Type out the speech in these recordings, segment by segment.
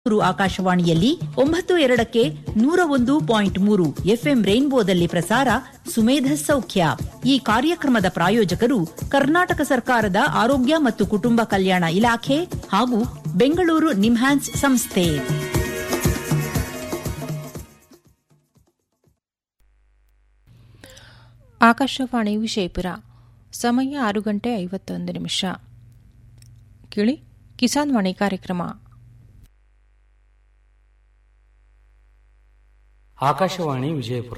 ಬೆಂಗಳೂರು ಆಕಾಶವಾಣಿಯಲ್ಲಿ ಒಂಬತ್ತು ಎರಡಕ್ಕೆ ನೂರ ಒಂದು ಪಾಯಿಂಟ್ ಮೂರು ಎಫ್ಎಂ ರೈನ್ಬೋದಲ್ಲಿ ಪ್ರಸಾರ ಸುಮೇಧ ಸೌಖ್ಯ ಈ ಕಾರ್ಯಕ್ರಮದ ಪ್ರಾಯೋಜಕರು ಕರ್ನಾಟಕ ಸರ್ಕಾರದ ಆರೋಗ್ಯ ಮತ್ತು ಕುಟುಂಬ ಕಲ್ಯಾಣ ಇಲಾಖೆ ಹಾಗೂ ಬೆಂಗಳೂರು ನಿಮ್ಹಾನ್ಸ್ ಸಂಸ್ಥೆ ಆಕಾಶವಾಣಿ ವಿಜಯಪುರ ಸಮಯ ಆರು ಗಂಟೆ ಐವತ್ತೊಂದು ನಿಮಿಷ ಕೇಳಿ ಕಿಸಾನ್ ವಾಣಿ ಕಾರ್ಯಕ್ರಮ ಆಕಾಶವಾಣಿ ವಿಜಯಪುರ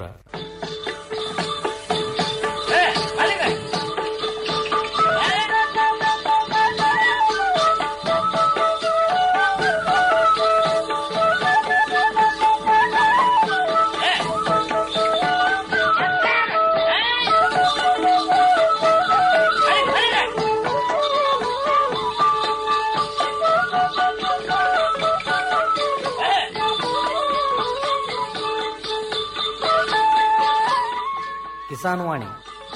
ಕಿಸಾನ್ ವಾಣಿ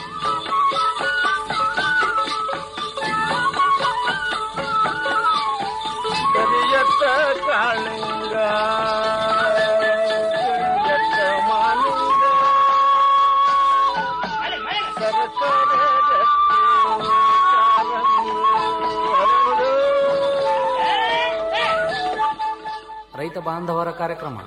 ಕರಿಯತ್ತ ಕಾಳಿಂಗ ಕರಿಯತ್ತ ಮಾಲಿಂಗ ಸರಸರ ರಕ್ತಿ ಕಾರಂಗಿ ಹರಳು. ರೈತ ಬಾಂಧವರ ಕಾರ್ಯಕ್ರಮ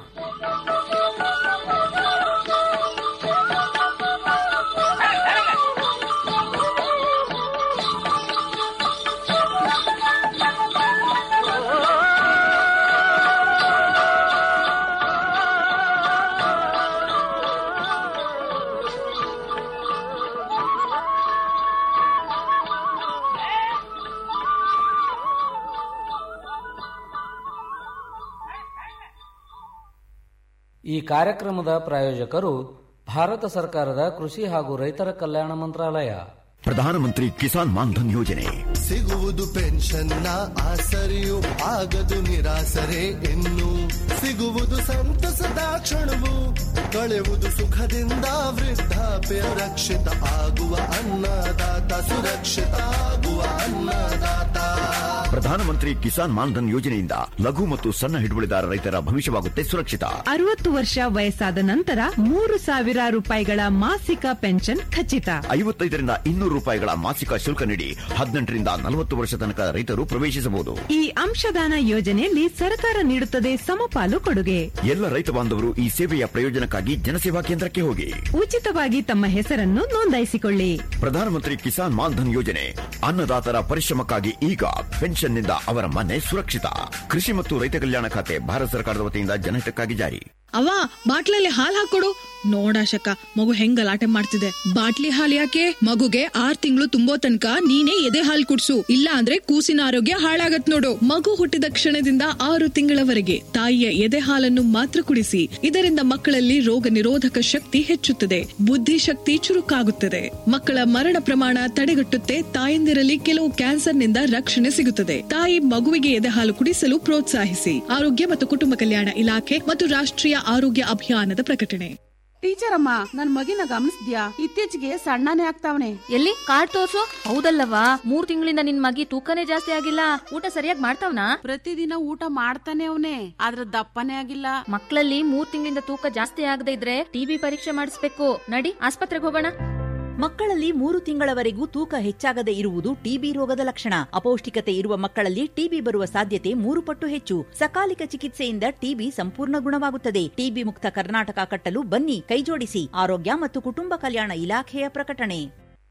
ಈ ಕಾರ್ಯಕ್ರಮದ ಪ್ರಾಯೋಜಕರು ಭಾರತ ಸರ್ಕಾರದ ಕೃಷಿ ಹಾಗೂ ರೈತರ ಕಲ್ಯಾಣ ಮಂತ್ರಾಲಯ ಪ್ರಧಾನಮಂತ್ರಿ ಕಿಸಾನ್ ಮಾನ್ಧನ್ ಯೋಜನೆ ಸಿಗುವುದು ಪೆನ್ಷನ್ನ ಆಸರೆಯು ಆಗದು ನಿರಾಸರೆ ಇನ್ನು ಸಿಗುವುದು ಸಂತಸದ ಕ್ಷಣವು ಕಳೆವುದು ಸುಖದಿಂದ ವೃದ್ಧಾಪ್ಯ ರಕ್ಷಿತ ಆಗುವ ಅನ್ನದಾತ ಸುರಕ್ಷಿತ ಆಗುವ ಅನ್ನದಾತ ಪ್ರಧಾನಮಂತ್ರಿ ಕಿಸಾನ್ ಮಾನ್ಧನ್ ಯೋಜನೆಯಿಂದ ಲಘು ಮತ್ತು ಸಣ್ಣ ಹಿಡುವಳಿದಾರ ರೈತರ ಭವಿಷ್ಯವಾಗುತ್ತೆ ಸುರಕ್ಷಿತ ಅರವತ್ತು ವರ್ಷ ವಯಸ್ಸಾದ ನಂತರ ಮೂರು ಸಾವಿರ ರೂಪಾಯಿಗಳ ಮಾಸಿಕ ಪೆನ್ಷನ್ ಖಚಿತ ಐವತ್ತೈದರಿಂದ ಇನ್ನೂರು ರೂಪಾಯಿಗಳ ಮಾಸಿಕ ಶುಲ್ಕ ನೀಡಿ ಹದಿನೆಂಟರಿಂದ ನಲವತ್ತು ವರ್ಷ ತನಕ ರೈತರು ಪ್ರವೇಶಿಸಬಹುದು ಈ ಅಂಶದಾನ ಯೋಜನೆಯಲ್ಲಿ ಸರ್ಕಾರ ನೀಡುತ್ತದೆ ಸಮಪಾಲು ಕೊಡುಗೆ ಎಲ್ಲ ರೈತ ಬಾಂಧವರು ಈ ಸೇವೆಯ ಪ್ರಯೋಜನಕ್ಕಾಗಿ ಜನಸೇವಾ ಕೇಂದ್ರಕ್ಕೆ ಹೋಗಿ ಉಚಿತವಾಗಿ ತಮ್ಮ ಹೆಸರನ್ನು ನೋಂದಾಯಿಸಿಕೊಳ್ಳಿ ಪ್ರಧಾನಮಂತ್ರಿ ಕಿಸಾನ್ ಮಾನ್ಧನ್ ಯೋಜನೆ ಅನ್ನದಾತರ ಪರಿಶ್ರಮಕ್ಕಾಗಿ ಈಗ ಪೆನ್ಷನ್ನಿಂದ ಅವರ ಮನೆ ಸುರಕ್ಷಿತ ಕೃಷಿ ಮತ್ತು ರೈತ ಕಲ್ಯಾಣ ಖಾತೆ ಭಾರತ ಸರ್ಕಾರದ ವತಿಯಿಂದ ಜನಹಿತಕ್ಕಾಗಿ ಜಾರಿ ಅವ್ವ ಬಾಟ್ಲಲ್ಲಿ ಹಾಲ್ ಹಾಕೊಡು ನೋಡಾಶಕ ಮಗು ಹೆಂಗ್ ಗಲಾಟೆ ಮಾಡ್ತಿದೆ ಬಾಟ್ಲಿ ಹಾಲ್ ಯಾಕೆ ಮಗುಗೆ ಆರ್ ತಿಂಗಳು ತುಂಬೋ ತನಕ ನೀನೇ ಎದೆ ಹಾಲ್ ಕುಡ್ಸು ಇಲ್ಲ ಅಂದ್ರೆ ಕೂಸಿನ ಆರೋಗ್ಯ ಹಾಳಾಗತ್ ನೋಡು ಮಗು ಹುಟ್ಟಿದ ಕ್ಷಣದಿಂದ ಆರು ತಿಂಗಳವರೆಗೆ ತಾಯಿಯ ಎದೆ ಹಾಲನ್ನು ಮಾತ್ರ ಕುಡಿಸಿ ಇದರಿಂದ ಮಕ್ಕಳಲ್ಲಿ ರೋಗ ನಿರೋಧಕ ಶಕ್ತಿ ಹೆಚ್ಚುತ್ತದೆ ಬುದ್ಧಿಶಕ್ತಿ ಚುರುಕಾಗುತ್ತದೆ ಮಕ್ಕಳ ಮರಣ ಪ್ರಮಾಣ ತಡೆಗಟ್ಟುತ್ತೆ ತಾಯಂದಿರಲ್ಲಿ ಕೆಲವು ಕ್ಯಾನ್ಸರ್ನಿಂದ ರಕ್ಷಣೆ ಸಿಗುತ್ತದೆ ತಾಯಿ ಮಗುವಿಗೆ ಎದೆ ಹಾಲು ಕುಡಿಸಲು ಪ್ರೋತ್ಸಾಹಿಸಿ ಆರೋಗ್ಯ ಮತ್ತು ಕುಟುಂಬ ಕಲ್ಯಾಣ ಇಲಾಖೆ ಮತ್ತು ರಾಷ್ಟ್ರೀಯ ಆರೋಗ್ಯ ಅಭಿಯಾನದ ಪ್ರಕಟಣೆ ಟೀಚರ್ ಅಮ್ಮ ನನ್ ಮಗಿನ ಗಮನಿಸ್ದ್ಯಾ ಇತ್ತೀಚೆಗೆ ಸಣ್ಣನೇ ಆಗ್ತಾವನೆ ಎಲ್ಲಿ ಕಾರ್ಡ್ ತೋರ್ಸು ಹೌದಲ್ಲವಾ ಮೂರ್ ತಿಂಗಳಿಂದ ನಿನ್ ಮಗಿ ತೂಕನೇ ಜಾಸ್ತಿ ಆಗಿಲ್ಲ ಊಟ ಸರಿಯಾಗಿ ಮಾಡ್ತಾವ್ನಾ ಪ್ರತಿದಿನ ಊಟ ಮಾಡ್ತಾನೆ ಅವನೇ ಆದ್ರ ದಪ್ಪನೇ ಆಗಿಲ್ಲ ಮಕ್ಕಳಲ್ಲಿ ಮೂರ್ ತಿಂಗಳಿಂದ ತೂಕ ಜಾಸ್ತಿ ಆಗದೆ ಇದ್ರೆ ಟಿಬಿ ಪರೀಕ್ಷೆ ಮಾಡಿಸ್ಬೇಕು ನಡಿ ಆಸ್ಪತ್ರೆಗೆ ಹೋಗೋಣ ಮಕ್ಕಳಲ್ಲಿ ಮೂರು ತಿಂಗಳವರೆಗೂ ತೂಕ ಹೆಚ್ಚಾಗದೆ ಇರುವುದು ಟಿಬಿ ರೋಗದ ಲಕ್ಷಣ ಅಪೌಷ್ಟಿಕತೆ ಇರುವ ಮಕ್ಕಳಲ್ಲಿ ಟಿಬಿ ಬರುವ ಸಾಧ್ಯತೆ ಮೂರು ಪಟ್ಟು ಹೆಚ್ಚು ಸಕಾಲಿಕ ಚಿಕಿತ್ಸೆಯಿಂದ ಟಿಬಿ ಸಂಪೂರ್ಣ ಗುಣವಾಗುತ್ತದೆ ಟಿಬಿ ಮುಕ್ತ ಕರ್ನಾಟಕ ಕಟ್ಟಲು ಬನ್ನಿ ಕೈಜೋಡಿಸಿ ಆರೋಗ್ಯ ಮತ್ತು ಕುಟುಂಬ ಕಲ್ಯಾಣ ಇಲಾಖೆಯ ಪ್ರಕಟಣೆ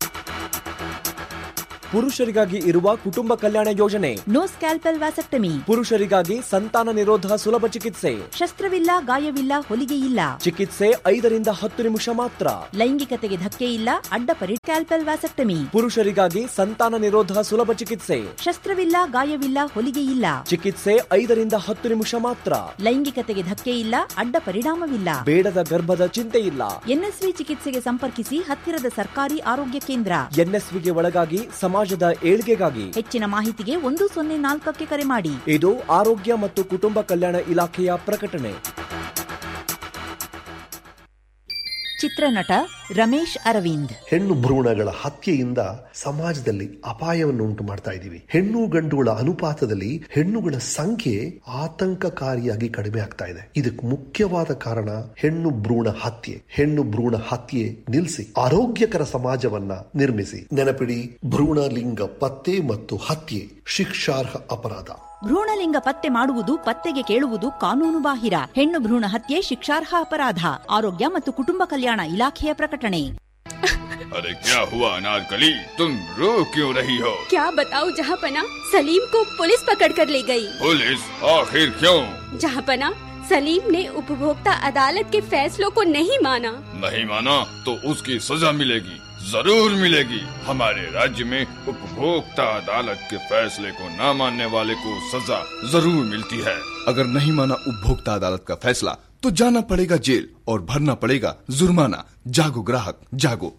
ಪುರುಷರಿಗಾಗಿ ಇರುವ ಕುಟುಂಬ ಕಲ್ಯಾಣ ಯೋಜನೆ ನೋ ಸ್ಕ್ಯಾಲ್ಪೆಲ್ ವ್ಯಾಸೆಕ್ಟಮಿ ಪುರುಷರಿಗಾಗಿ ಸಂತಾನ ನಿರೋಧ ಸುಲಭ ಚಿಕಿತ್ಸೆ ಶಸ್ತ್ರವಿಲ್ಲ ಗಾಯವಿಲ್ಲ ಹೊಲಿಗೆ ಇಲ್ಲ ಚಿಕಿತ್ಸೆ ಐದರಿಂದ ಹತ್ತು ನಿಮಿಷ ಮಾತ್ರ ಲೈಂಗಿಕತೆಗೆ ಧಕ್ಕೆ ಇಲ್ಲ ಅಡ್ಡಪರಿ ಸ್ಕ್ಯಾಲ್ಪೆಲ್ ವ್ಯಾಸೆಕ್ಟಮಿ ಪುರುಷರಿಗಾಗಿ ಸಂತಾನ ನಿರೋಧ ಸುಲಭ ಚಿಕಿತ್ಸೆ ಶಸ್ತ್ರವಿಲ್ಲ ಗಾಯವಿಲ್ಲ ಹೊಲಿಗೆ ಇಲ್ಲ ಚಿಕಿತ್ಸೆ ಐದರಿಂದ ಹತ್ತು ನಿಮಿಷ ಮಾತ್ರ ಲೈಂಗಿಕತೆಗೆ ಧಕ್ಕೆ ಇಲ್ಲ ಅಡ್ಡ ಪರಿಣಾಮವಿಲ್ಲ ಬೇಡದ ಗರ್ಭದ ಚಿಂತೆ ಇಲ್ಲ ಎನ್ಎಸ್ವಿ ಚಿಕಿತ್ಸೆಗೆ ಸಂಪರ್ಕಿಸಿ ಹತ್ತಿರದ ಸರ್ಕಾರಿ ಆರೋಗ್ಯ ಕೇಂದ್ರ ಎನ್ಎಸ್ವಿಗೆ ಒಳಗಾಗಿ ಸಮಾಜದ ಏಳ್ಗೆಗಾಗಿ ಹೆಚ್ಚಿನ ಮಾಹಿತಿಗೆ ಒಂದು ಸೊನ್ನೆ ನಾಲ್ಕಕ್ಕೆ ಕರೆ ಮಾಡಿ ಇದು ಆರೋಗ್ಯ ಮತ್ತು ಕುಟುಂಬ ಕಲ್ಯಾಣ ಇಲಾಖೆಯ ಪ್ರಕಟಣೆ ಚಿತ್ರನಟ ರಮೇಶ್ ಅರವಿಂದ್ ಹೆಣ್ಣು ಭ್ರೂಣಗಳ ಹತ್ಯೆಯಿಂದ ಸಮಾಜದಲ್ಲಿ ಅಪಾಯವನ್ನು ಉಂಟು ಮಾಡ್ತಾ ಇದ್ದೀವಿ ಹೆಣ್ಣು ಗಂಡುಗಳ ಅನುಪಾತದಲ್ಲಿ ಹೆಣ್ಣುಗಳ ಸಂಖ್ಯೆ ಆತಂಕಕಾರಿಯಾಗಿ ಕಡಿಮೆ ಆಗ್ತಾ ಇದೆ ಇದಕ್ಕೆ ಮುಖ್ಯವಾದ ಕಾರಣ ಹೆಣ್ಣು ಭ್ರೂಣ ಹತ್ಯೆ ಹೆಣ್ಣು ಭ್ರೂಣ ಹತ್ಯೆ ನಿಲ್ಲಿಸಿ ಆರೋಗ್ಯಕರ ಸಮಾಜವನ್ನ ನಿರ್ಮಿಸಿ ನೆನಪಿಡಿ ಭ್ರೂಣ ಲಿಂಗ ಪತ್ತೆ ಮತ್ತು ಹತ್ಯೆ ಶಿಕ್ಷಾರ್ಹ ಅಪರಾಧ ಭ್ರೂಣಲಿಂಗ ಪತ್ತೆ ಮಾಡುವುದು ಪತ್ತೆಗೆ ಕೇಳುವುದು ಕಾನೂನು ಬಾಹಿರ ಹೆಣ್ಣು ಭ್ರೂಣ ಹತ್ಯೆ ಶಿಕ್ಷಾರ್ಹ ಅಪರಾಧ ಆರೋಗ್ಯ ಮತ್ತು ಕುಟುಂಬ ಕಲ್ಯಾಣ ಇಲಾಖೆಯ ಪ್ರಕಟಣೆ अरे क्या हुआ अनारकली तुम रो क्यों रही हो क्या बताओ जहाँपना सलीम को पुलिस पकड़ कर ले गई। पुलिस आखिर क्यों जहाँपना सलीम ने उपभोक्ता अदालत के फैसलों को नहीं माना नहीं माना तो उसकी सजा मिलेगी जरूर मिलेगी हमारे राज्य में उपभोक्ता अदालत के फैसले को न मानने वाले को सजा जरूर मिलती है अगर नहीं माना उपभोक्ता अदालत का फैसला तो जाना पड़ेगा जेल और भरना पड़ेगा जुर्माना जागो ग्राहक जागो